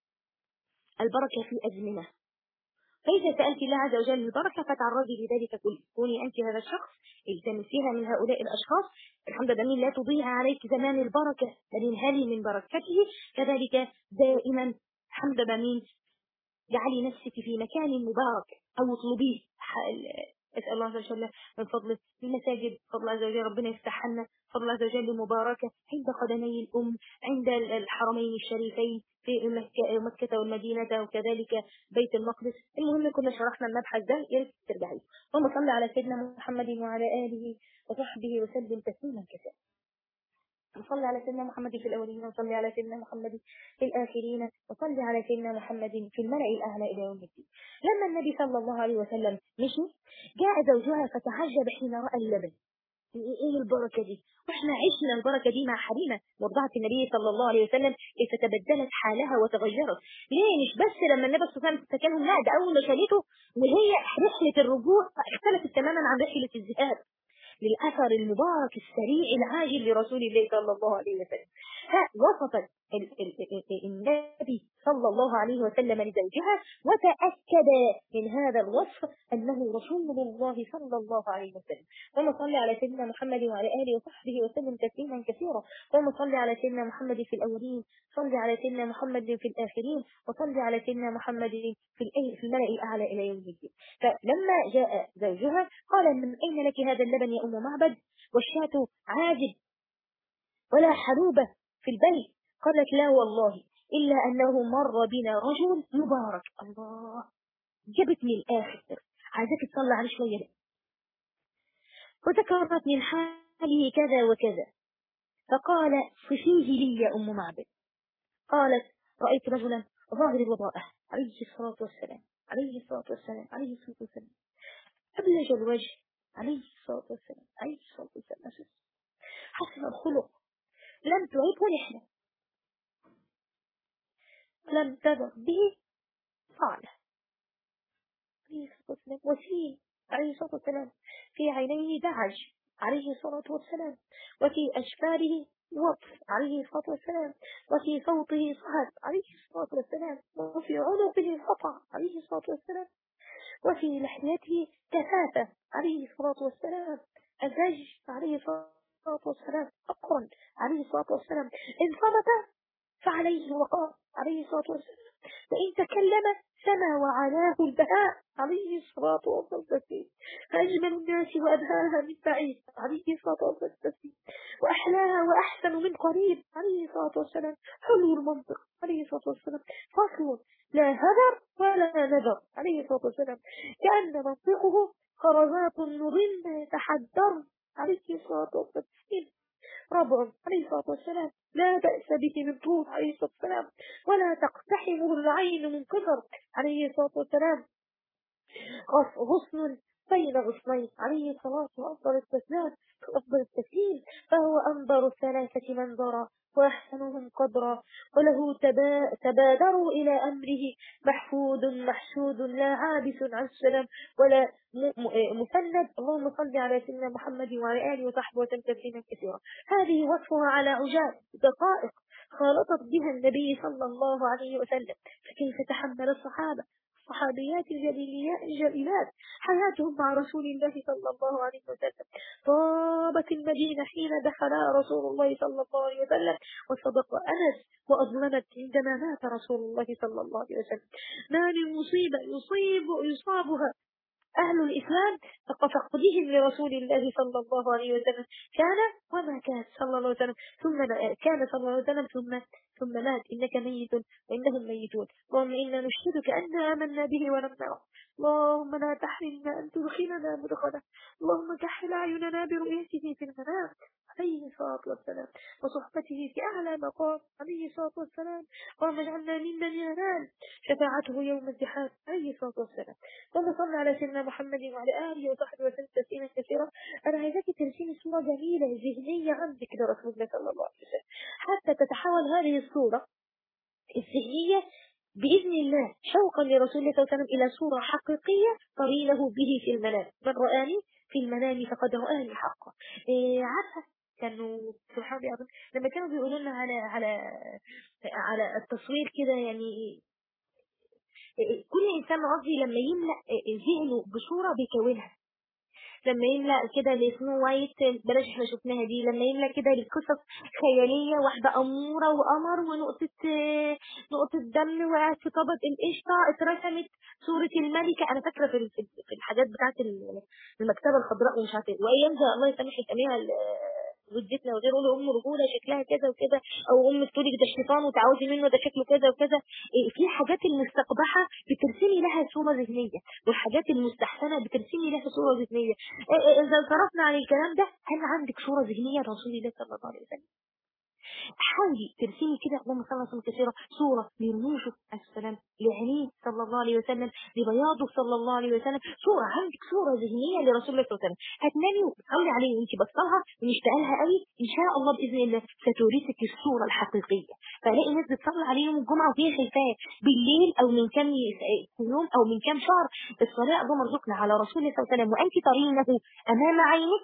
البركة في أزمنة فإذا سألت الله عز وجل البركة فتعرضي لذلك كله كوني أنت هذا الشخص التمسيها من هؤلاء الأشخاص الحمد لله لا تضيع عليك زمان البركة بل انهلي من بركته كذلك دائما الحمد لله جعلي نفسك في مكان مبارك أو اطلبيه أسأل الله عز وجل من فضله في المساجد فضل عز وجل ربنا يفتح لنا فضل عز وجل مباركة عند قدمي الأم عند الحرمين الشريفين في مكة, مكة والمدينة وكذلك بيت المقدس المهم كنا شرحنا المبحث ده يا ريت ترجعي اللهم صل على سيدنا محمد وعلى آله وصحبه وسلم تسليما كثيرا وصلي على سيدنا محمد في الأولين وصلي على سيدنا محمد في الآخرين وصلي على سيدنا محمد في الملأ الأعلى إلى يوم الدين لما النبي صلى الله عليه وسلم مشي جاء زوجها فتعجب حين رأى اللبن ايه البركة دي واحنا عشنا البركة دي مع حريمة مرضعة النبي صلى الله عليه وسلم كيف تبدلت حالها وتغيرت ليه مش بس لما النبي صلى الله عليه وسلم سكنهم لا ده اول ما شالته وهي رحلة الرجوع اختلفت تماما عن رحلة الذهاب للأثر المبارك السريع العاجل لرسول الله صلى الله عليه وسلم فوصف النبي صلى الله عليه وسلم لزوجها وتأكد من هذا الوصف أنه رسول الله صلى الله عليه وسلم اللهم صل على سيدنا محمد وعلى آله وصحبه وسلم تسليما كثيرا اللهم صل على سيدنا محمد في الأولين صل على سيدنا محمد في الآخرين وصل على سيدنا محمد في في الملأ الأعلى إلى يوم الدين فلما جاء زوجها قال من أين لك هذا اللبن يا أم معبد والشاة عاجب ولا حلوبة في البيت قالت لا والله إلا أنه مر بنا رجل مبارك الله جبت من الآخر عايزاك تصلي عليه شوية وذكرت من حاله كذا وكذا فقال صفيه لي يا أم معبد قالت رأيت رجلا ظاهر الوضاءة عليه الصلاة والسلام عليه الصلاة والسلام عليه الصلاة والسلام أبلج الوجه عليه الصلاة والسلام عليه الصلاة والسلام حسن الخلق لم تعبه نحن لم تذر به صالح عليه الصلاة والسلام وفي عليه الصلاة والسلام في عينيه دعج عليه الصلاة والسلام وفي أشفاره وطف عليه الصلاة والسلام وفي صوته صهد عليه الصلاة والسلام وفي عنقه خطأ عليه الصلاة والسلام وفي لحيته كثافة عليه الصلاة والسلام أزج عليه الصلاة والسلام أقرن عليه الصلاة والسلام إن صمت فعليه الوقار عليه الصلاة والسلام وإن تكلم سما وعلاه البهاء عليه الصلاة والسلام أجمل الناس وأبهاها من بعيد عليه الصلاة والسلام وأحلاها وأحسن من قريب عليه الصلاة والسلام حلو المنطق عليه الصلاة والسلام فصل لا هدر ولا نذر عليه الصلاة والسلام كأن منطقه خرزات نظن يتحدر عليه الصلاة والسلام ربع عليه الصلاة والسلام لا بأس به من طول عليه الصلاة والسلام ولا تقتحمه العين من كثر عليه الصلاة والسلام غصن بين غصنين عليه الصلاة وأفضل التسليم أفضل التسليم فهو أنظر الثلاثة منظرا وأحسنهم قدرا وله تبا تبادروا إلى أمره محفوظ محشود لا عابس عن السلام ولا مسند اللهم صل على سيدنا محمد وعلى آله وصحبه وسلم تسليما كثيرا هذه وصفها على عجال دقائق خالطت بها النبي صلى الله عليه وسلم فكيف تحمل الصحابة الصحابيات الجليلات حياتهم مع رسول الله صلى الله عليه وسلم طابت المدينة حين دخل رسول الله صلى الله عليه وسلم وصدق أنس وأظلمت عندما مات رسول الله صلى الله عليه وسلم ما من مصيبة يصيب يصابها أهل الإسلام فقدهم لرسول الله صلى الله عليه وسلم كان وما كان صلى الله عليه وسلم ثم كان صلى الله عليه وسلم ثم ثم مات إنك ميت وإنهم ميتون اللهم إنا نشهدك أن آمنا به ولم نره اللهم لا تحرمنا أن تدخلنا مدخلا اللهم كحل أعيننا برؤيته في المنام عليه الصلاة والسلام وصحبته في أعلى مقام عليه الصلاة والسلام اللهم اجعلنا ممن ينال شفاعته يوم الزحام عليه الصلاة والسلام اللهم صل على سيدنا محمد وعلى آله وصحبه وسلم تسليما كثيرا أنا عايزاك ترسمي صورة جميلة ذهنية عندك لرسول الله صلى الله عليه وسلم حتى تتحول هذه الصورة الذهنية بإذن الله شوقا لرسول الله صلى الله عليه وسلم إلى صورة حقيقية ترينه به في المنام من رآني في المنام فقد رآني حقا إيه عارفة كانوا سبحان الله لما كانوا بيقولوا لنا على على على التصوير كده يعني كل انسان قصدي لما يملا ذهنه بصوره بيكونها لما يملا كده لسنو وايت بلاش احنا شفناها دي لما يملا كده القصص خياليه واحده اموره وقمر ونقطه نقطه دم وقعت في طبق القشطه اترسمت صوره الملكه انا فاكره في في الحاجات بتاعت المكتبه الخضراء ومش عارفه وايام ده الله يسامحك اميها وجدتنا وغيره له ام رجوله شكلها كذا وكذا او ام تقولك ده الشيطان وتعوذي منه ده شكله كذا وكذا إيه في حاجات المستقبحه بترسمي لها صوره ذهنيه والحاجات المستحسنه بترسمي لها صوره ذهنيه إيه اذا صرفنا عن الكلام ده هل عندك صوره ذهنيه لرسول الله صلى الله عليه وسلم حاولي ترسمي كده اللهم صل وسلم كثيرا صورة لرموشه عليه السلام لعينيه صلى الله عليه وسلم لبياضه صلى الله عليه وسلم صورة عندك صورة ذهنية لرسول الله صلى الله عليه وسلم هتنامي وتصلي عليه وانت بصلها ومشتاقه لها قوي ان شاء الله باذن الله ستورثك الصورة الحقيقية فلاقي ناس بتصلي عليه يوم الجمعة وهي شايفاه بالليل او من كام يوم او من كام شهر الصلاة اللهم ارزقنا على رسول الله صلى الله عليه وسلم وانت ترينه امام عينك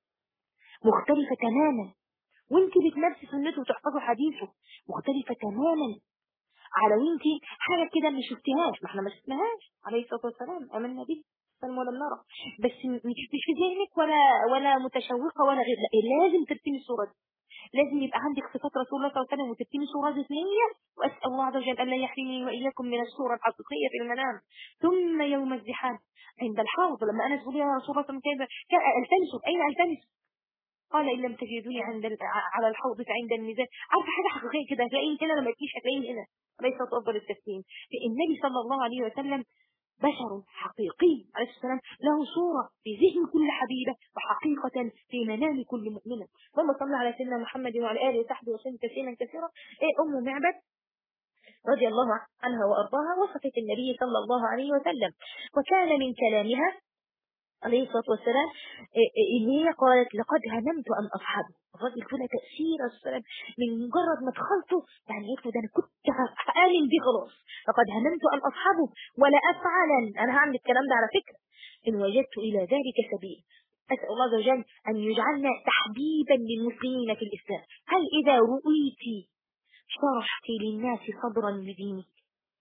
مختلفة تماما وانت بتنفسي سنته وتحفظوا حديثه مختلفة تماما على وانت حاجة كده ما شفتهاش ما احنا ما شفناهاش عليه الصلاة والسلام امنا به سلم ولم نرى بس مش في ذهنك ولا ولا متشوقة ولا غير لا لازم ترسمي الصورة دي لازم يبقى عندك صفات رسول الله صلى الله عليه وسلم وترسمي صورة ذهنية واسأل الله عز وجل أن لا يحرمني وإياكم من الصورة الحقيقية في المنام ثم يوم الزحام عند الحوض لما أنا أقول يا رسول الله كيف التمسوا أين التمسوا قال إن لم تجدوني عند على الحوض فعند الميزان عارفة حاجة حقيقية كده هتلاقيه هنا لما تجيش هتلاقيه هنا ليس أفضل التسليم النبي صلى الله عليه وسلم بشر حقيقي عليه السلام له صورة في ذهن كل حبيبة وحقيقة في منام كل مؤمنة اللهم صل على سيدنا محمد وعلى آله وصحبه وسلم تسليما كثيرا إيه أم معبد رضي الله عنها وأرضاها وصفت النبي صلى الله عليه وسلم وكان من كلامها عليه الصلاة والسلام إن هي قالت لقد هممت أن أصحبه الراجل كده تأثير السلام من مجرد ما دخلته يعني قلت ده أنا كنت آمن بيه خلاص لقد هممت أن أصحبه ولا أفعلا أنا هعمل الكلام ده على فكرة إن وجدت إلى ذلك سبيل أسأل الله عز وجل أن يجعلنا تحبيبا للمسلمين في الإسلام هل إذا رؤيت شرحت للناس صدرا لدينك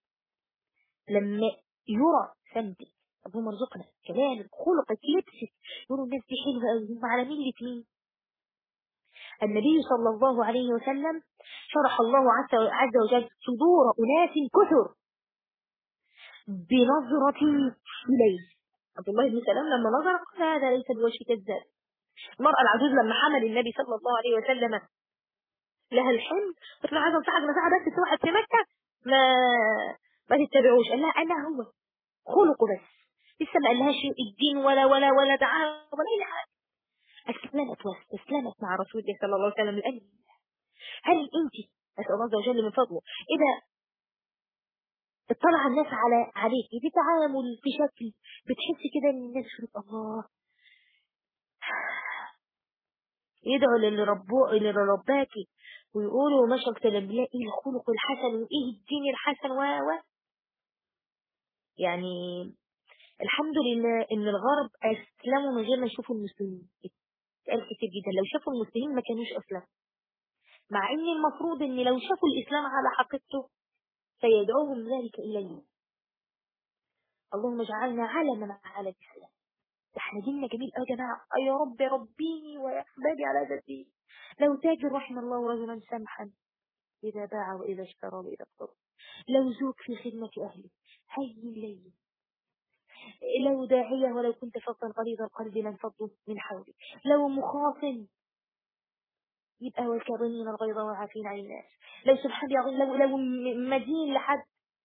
لما يرى سمتك اللهم ارزقنا كلامك خلقك لبسك يقولوا الناس دي حلوه قوي هم على مين الاثنين النبي صلى الله عليه وسلم شرح الله عز وجل صدور اناس كثر بنظرة إليه عبد الله بن سلام لما نظر قال هذا ليس بوجه كذاب المرأة العجوز لما حمل النبي صلى الله عليه وسلم لها الحمل قلت له عايزة انصحك نصيحة بس في واحد في مكة ما ما تتبعوش قال لها أنا هو خلقه بس لسه ما قالهاش الدين ولا ولا ولا دعاء ولا اي حاجه اسلمت واستسلمت مع رسول الله صلى الله عليه وسلم الان هل انت اسال الله عز وجل من فضله اذا اطلع الناس على عليك في تعامل في شكل بتحس كده ان الناس يقول الله يدعوا للي ربوه اللي رباكي ويقولوا ما شاء الله ايه الخلق الحسن وايه الدين الحسن و و يعني الحمد لله ان الغرب اسلموا من غير ما يشوفوا المسلمين اتقال كتير جدا لو شافوا المسلمين ما كانوش اسلموا مع ان المفروض ان لو شافوا الاسلام على حقيقته سيدعوهم ذلك اليه اللهم اجعلنا علما على الاسلام احنا ديننا جميل قوي يا جماعه يا رب ربيني ويا احبابي على هذا الدين لو تاجر رحم الله رجلا سمحا اذا باع واذا اشترى واذا اقتضى لو زوج في خدمه اهله هين لين لو داعية ولو كنت فظا غليظ القلب لانفضوا من حولك لو مخاصم يبقى والكاظمين الغيظ والعافين عن الناس لو سبحان الله لو لو مدين لحد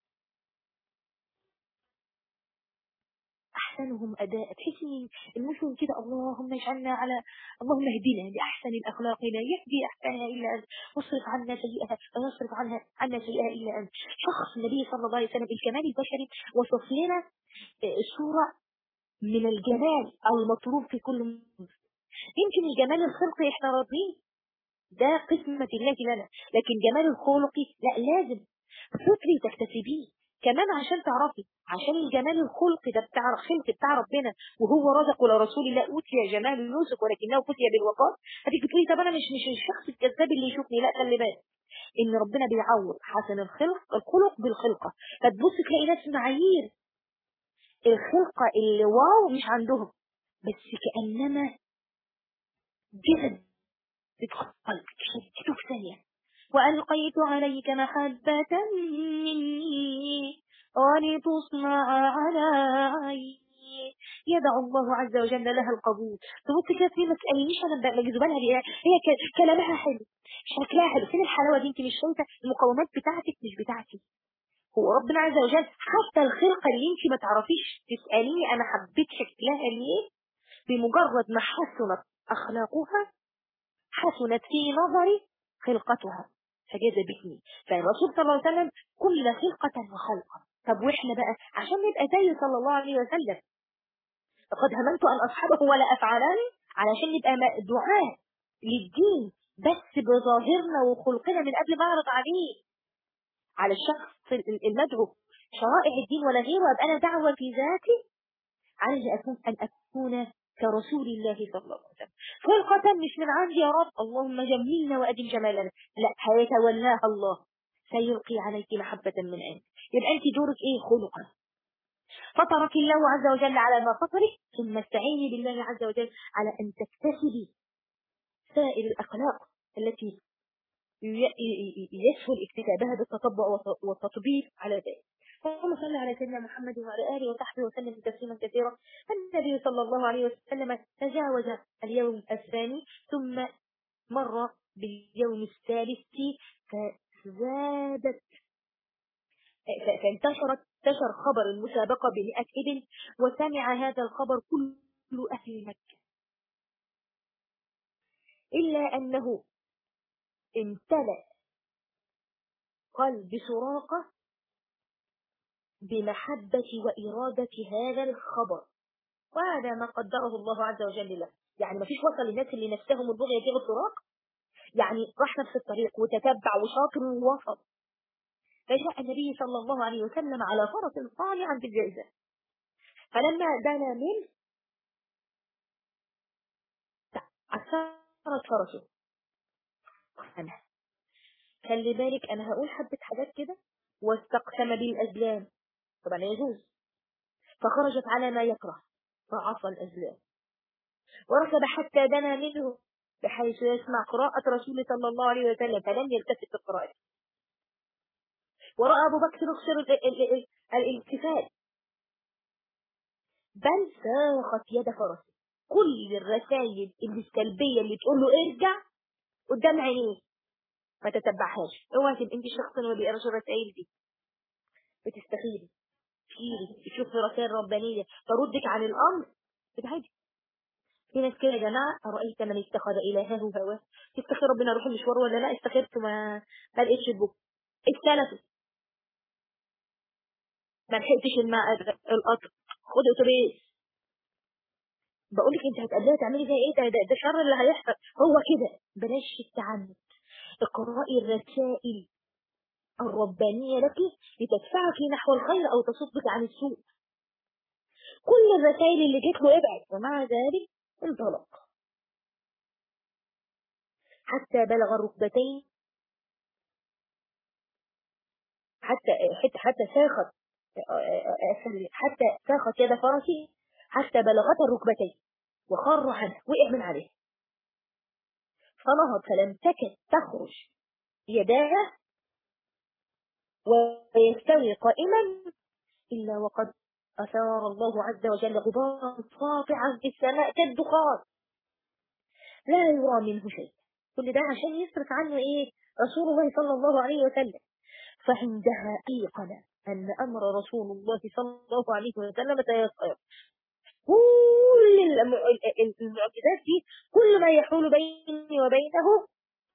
احسنهم اداء تحس ان المسلم كده اللهم اجعلنا على اللهم اهدنا لاحسن الاخلاق لا يهدي احسنها الا انت واصرف عنا سيئها ولا يصرف عنها عنا سيئها الا انت شخص النبي صلى الله عليه وسلم بالكمال البشري وصف لنا صورة من الجمال المطلوب في كل مسلم يمكن الجمال الخلقي احنا راضين ده قسمة الله لنا لكن جمال الخلقي لا لازم فطري تكتسبيه كمان عشان تعرفي عشان الجمال الخلقي ده بتاع الخلق بتاع ربنا وهو رزق لرسول الله اوتي جمال يوسف ولكنه فتي بالوقار هتيجي تقولي طب انا مش مش الشخص الكذاب اللي يشوفني لا خلي بالك ان ربنا بيعوض حسن الخلق الخلق بالخلقه فتبص تلاقي ناس معايير الخلقه اللي واو مش عندهم بس كانما جذب تدخل قلبك شدته في ثانيه وألقيت عليك محبة مني ولتصنع على عيني يدعو الله عز وجل لها القبول تبص كده في ما تسالنيش انا مجذوبه لها هي كلامها حلو شكلها حلو فين الحلاوه دي انت مش شايفه المقومات بتاعتك مش بتاعتي هو ربنا عز وجل حتى الخلقه اللي انت ما تعرفيش تساليني انا حبيت شكلها ليه بمجرد ما حسنت اخلاقها حسنت في نظري خلقتها فجاز باسمي فالرسول صلى الله عليه وسلم كل خلقة وخلقة طب واحنا بقى عشان نبقى زيه صلى الله عليه وسلم لقد هممت ان اصحبه ولا افعلان علشان نبقى دعاء للدين بس بظاهرنا وخلقنا من قبل ما اعرض عليه على الشخص المدعو شرائع الدين ولا غيره ابقى انا دعوه في ذاتي عليه اكون ان اكون كرسول الله صلى الله عليه وسلم خلقة مش من عندي يا رب اللهم جملنا وأدم جمالنا لا هيتولاها الله سيلقي عليك محبة من عند يبقى أنت دورك إيه خلقة فطرك الله عز وجل على ما فطرك ثم استعيني بالله عز وجل على أن تكتسبي سائر الأخلاق التي يسهل اكتسابها بالتطبع والتطبيق على ذلك اللهم صل على سيدنا محمد وعلى آله وصحبه وسلم تسليما كثيرا النبي صلى الله عليه وسلم تجاوز اليوم الثاني ثم مر باليوم الثالث فزادت فانتشرت انتشر خبر المسابقة بمئة إبل وسمع هذا الخبر كل أهل مكة إلا أنه امتلأ قلب سراقة بمحبة وإرادة هذا الخبر وهذا ما قدره الله عز وجل له يعني ما فيش وصل للناس اللي نفسهم البغية يجيب السراق يعني راح نفس الطريق وتتبع وشاطر ووصل فجاء النبي صلى الله عليه وسلم على فرس طالعا بالجائزة فلما دنا منه عثرت فرسه أنا خلي بالك أنا هقول حبة حاجات كده واستقسم بالأزلام طبعا يجوز فخرجت على ما يكره فعصى الأزلام وركب حتى دنا منه بحيث يسمع قراءة رسول صلى الله عليه وسلم فلم يلتفت القراءة ورأى أبو بكر يخسر الالتفات بل ساخت يد فرسه كل الرسائل السلبية اللي تقول له ارجع قدام عينيه ما تتبعهاش اوعى تبقى انت الشخص اللي ما بيقراش الرسائل دي بتستخيري تشيري تشوفي رسائل ربانية تردك عن الأمر بتعدي في ناس كده يا جماعة أرأيت من اتخذ إلهه هواه تفتخر ربنا أروح المشوار ولا لا استخرت ما ما لقيتش البوك اتسلفت ما لحقتش الماء القطر خد اتوبيس بقول لك انت هتقابلها تعملي زي ايه ده, ده, ده شر اللي هيحصل هو كده بلاش التعنت اقرأي الرسائل الربانية لك لتدفعك نحو الخير أو تصدك عن السوء كل الرسائل اللي جت له ابعد ومع ذلك انطلق حتى بلغ الركبتين حتى حتى حتى ساخت حتى ساخت يد فرسي حتى بلغت الركبتين وخر عنه وقع من عليه فنهض فلم تكد تخرج يداه ويستوي قائما إلا وقد أثار الله عز وجل غبارا ساطعا في السماء كالدخان لا يرى منه شيء كل ده عشان يصرف عنه إيه رسول الله صلى الله عليه وسلم فعندها أيقن أن أمر رسول الله صلى الله عليه وسلم سيصير كل المعجزات دي كل ما يحول بيني وبينه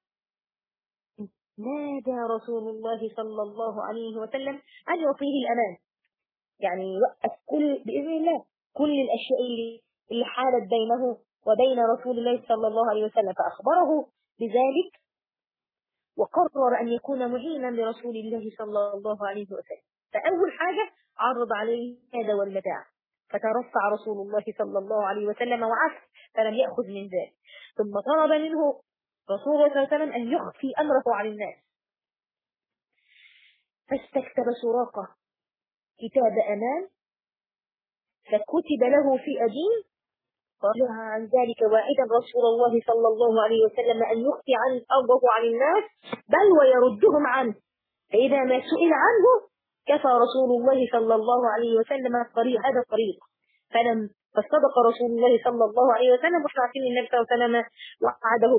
نادى رسول الله صلى الله عليه وسلم أن يعطيه الأمان يعني يوقف كل بإذن الله كل الأشياء اللي, اللي حالت بينه وبين رسول الله صلى الله عليه وسلم فأخبره بذلك وقرر أن يكون معينا لرسول الله صلى الله عليه وسلم فأول حاجة عرض عليه هذا والمتاع فترفع رسول الله صلى الله عليه وسلم وعف فلم يأخذ من ذلك ثم طلب منه رسول الله صلى الله عليه وسلم أن يخفي أمره عن الناس فاستكتب سراقة كتاب أمان فكتب له في أدين فرجع عن ذلك واعدا رسول الله صلى الله عليه وسلم أن يخفي عن أمره عن الناس بل ويردهم عنه فإذا ما سئل عنه كفى رسول الله صلى الله عليه وسلم الطريق هذا الطريق فلم فصدق رسول الله صلى الله عليه وسلم واحنا عارفين ان النبي صلى الله عليه وسلم وعده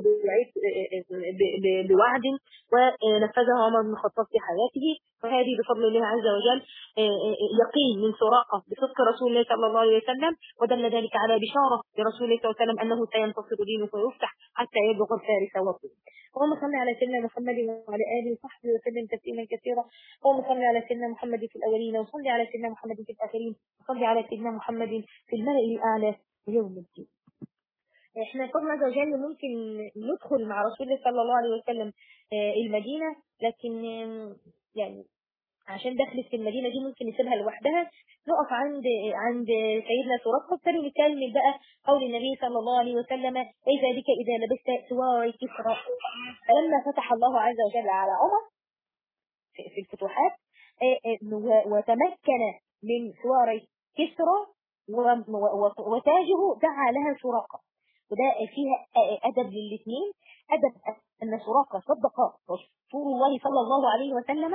بوعد ونفذه عمر بن الخطاب في حياته وهذه بفضل الله عز وجل يقين من سراقه بصدق رسول الله صلى الله عليه وسلم ودل ذلك على بشاره لرسول الله صلى الله عليه وسلم انه سينتصر دينه ويفتح حتى يبلغ الفارس والطول اللهم صل على سيدنا محمد وعلى اله وصحبه وسلم تسليما كثيرا اللهم صل على سيدنا محمد في الاولين وصل على سيدنا محمد في الاخرين وصل على سيدنا محمد في الملأ الاعلى يوم الدين احنا فضل عز وجل ممكن ندخل مع رسول الله صلى الله عليه وسلم آه، المدينة لكن آم، يعني عشان دخلت في المدينة دي ممكن نسيبها لوحدها نقف عند عند سيدنا سراقة ابتدوا نكمل بقى قول النبي صلى الله عليه وسلم كيف بك إذا لبست سواري كسرى فلما فتح الله عز وجل على عمر في في الفتوحات آه، آه، و- وتمكن من سواري كسرى و- و- وتاجه دعا لها سراقة وده فيها أدب للاثنين أدب أن سراقة صدق رسول الله صلى الله عليه وسلم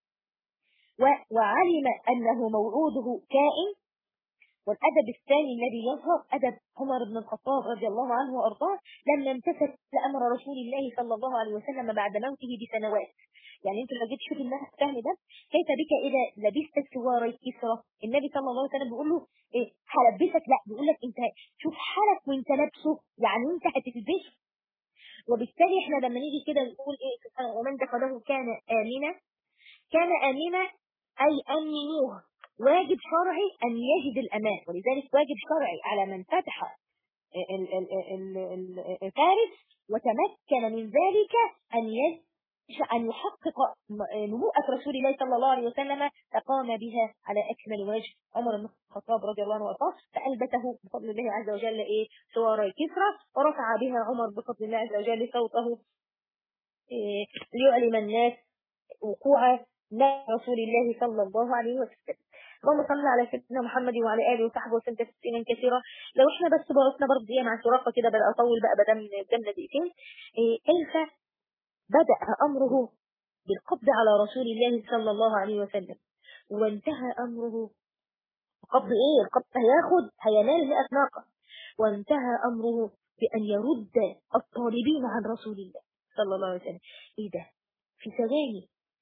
و- وعلم أنه موعوده كائن والأدب الثاني الذي يظهر أدب عمر بن الخطاب رضي الله عنه وأرضاه لما امتثل لأمر رسول الله صلى الله عليه وسلم بعد موته بسنوات يعني انت لو جيت تشوف الفهم ده كيف بك اذا لبست سواري كسرى النبي صلى الله عليه وسلم بيقول له ايه هلبسك لا بيقول لك انت شوف حالك وانت لابسه يعني انت هتلبسه وبالتالي احنا لما نيجي كده نقول ايه سبحان الله، ومن دخله كان امنا كان امنا اي امنوه واجب شرعي ان يجد الامان ولذلك واجب شرعي على من فتح ال- ال- ال- ال- الفارس وتمكن من ذلك ان يجد أن يحقق م- نبوءة رسول الله صلى الله عليه وسلم فقام بها على أكمل وجه عمر بن الخطاب رضي الله عنه وارضاه فألبته بفضل الله عز وجل إيه سوار كسرى ورفع بها عمر بفضل الله عز وجل صوته إيه ليعلم الناس وقوع نبي رسول الله صلى الله عليه وسلم اللهم صل على سيدنا محمد وعلى اله وصحبه وسلم تسليما كثيرا لو احنا بس بقصنا برضه ايه مع سراقه كده بدأ اطول بقى بدل من قدامنا دقيقتين إيه كيف بدأ امره بالقبض على رسول الله صلى الله عليه وسلم وانتهى امره قبض ايه القبض هياخد هينال 100 ناقه وانتهى امره بان يرد الطالبين عن رسول الله صلى الله عليه وسلم ايه ده في ثواني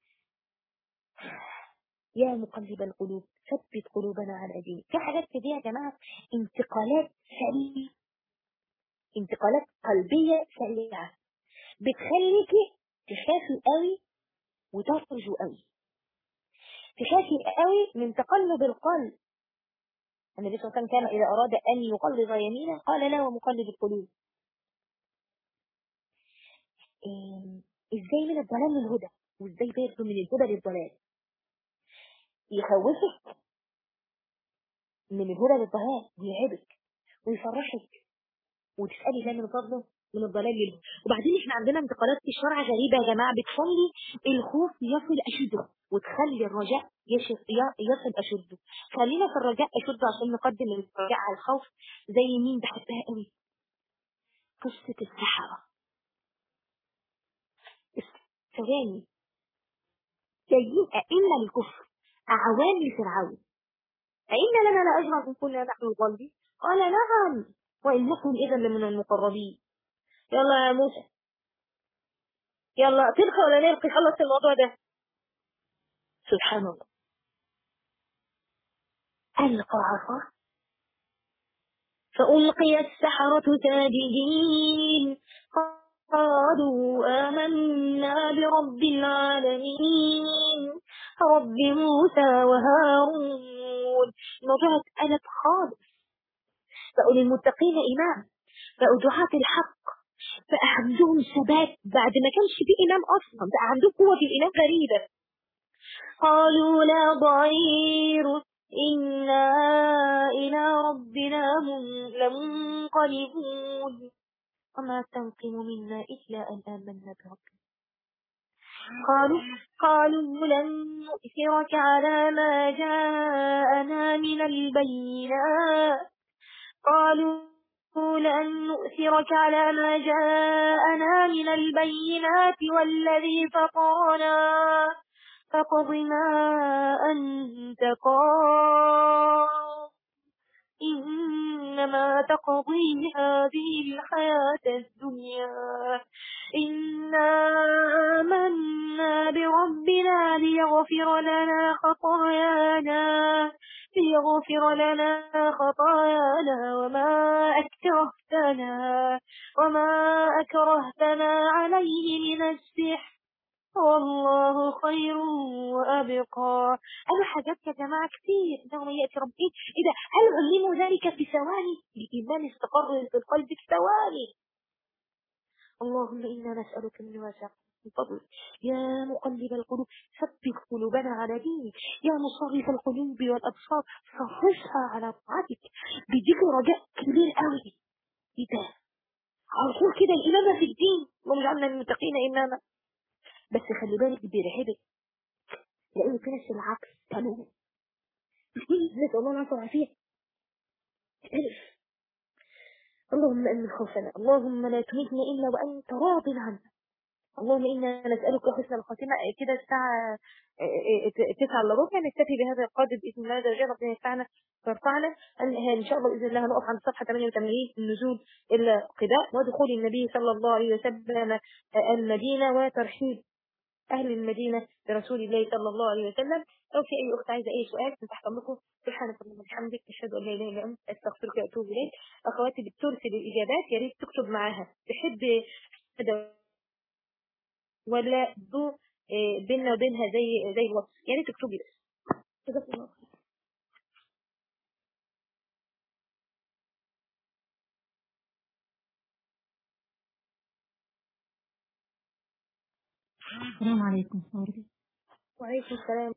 يا مقلب القلوب ثبت قلوبنا على دينك في حاجات كده يا جماعه انتقالات سريعه انتقالات قلبيه سريعه بتخليكي تخافي قوي وترجو قوي تخافي قوي من تقلب القلب النبي صلى الله عليه وسلم كان إذا أراد أن يقلب يمينه قال لا ومقلب القلوب إيه، إزاي من الضلال للهدى وإزاي برضه من الهدى للضلال يخوفك من الهدى للضلال ويعبك ويفرحك وتسألي الله من فضله من الضلال للهدى وبعدين احنا عندنا انتقالات في الشرع غريبة يا جماعة بتخلي الخوف يصل أشده وتخلي الرجاء يش- ي- يصل أشده خلينا في الرجاء أشده عشان نقدم الرجاء على الخوف زي مين بحبها قوي قصة السحرة الثواني جايين أئمة للكفر أعوان لفرعون أئن لنا لأجرا إن كنا نحن الغالبين قال نعم وإنكم إذا لمن المقربين يلا يا موسى يلا تلقى ولا نلقي خلص الموضوع ده سبحان الله ألقى عصاه فألقي السحرة ساجدين قالوا آمنا برب العالمين رب موسى وهارون الموضوع اتقلب خالص بقوا للمتقين إمام بقوا دعاة الحق بقى عندهم ثبات بعد ما كانش في إمام أصلا بقى عندهم قوة في الإمام غريبة قالوا لا ضير إنا إلى ربنا من- لمنقلبون وما تنقم منا إلا أن آمنا بربنا قالوا قالوا لن نؤثرك على ما جاءنا من البينات قالوا لن نؤثرك على ما جاءنا من البينات والذي فطرنا فاقض ما أنت قاض إنما تقضي هذه الحياة الدنيا إنا آمنا بربنا ليغفر لنا خطايانا ليغفر لنا خطايانا وما أكرهتنا أكرهتنا وما أكرهتنا عليه من السحر والله خير وأبقى أنا حاجات يا جماعة كتير إنه يأتي ربي إذا هل علموا ذلك في ثواني الإيمان استقر في القلب في ثواني اللهم إنا نسألك من واسع من فضلك يا مقلب القلوب ثبت قلوبنا على دينك يا مصرف القلوب والأبصار صرفها على طاعتك بيديك رجاء كبير قوي إيه ده على طول كده الإمامة في الدين اللهم اجعلنا من المتقين إماما بس خلي بالك بيرعبك لأن في ناس العكس تلوم نسأل الله العافية والعافية ألف اللهم أمن خوفنا اللهم لا تمتنا إلا وأنت راض عنا اللهم إنا نسألك حسن الخاتمة كده الساعة تسعة إلا ربع نكتفي بهذا القدر بإذن الله عز وجل ربنا ينفعنا ويرفعنا إن شاء الله بإذن الله هنقف عند صفحة 88 النزول إلى قداء ودخول النبي صلى الله عليه وسلم المدينة وترحيب أهل المدينة برسول الله صلى الله عليه وسلم لو في أي أخت عايزة أي سؤال من تحت أمركم سبحانك اللهم وبحمدك أشهد أن لا إله إلا أنت أستغفرك وأتوب إليك أخواتي بترسل الإجابات يا ريت تكتب معاها تحب ولا دو بيننا وبينها زي زي الوصف يا ريت تكتبي بس جزاك الله خير السلام عليكم وعليكم السلام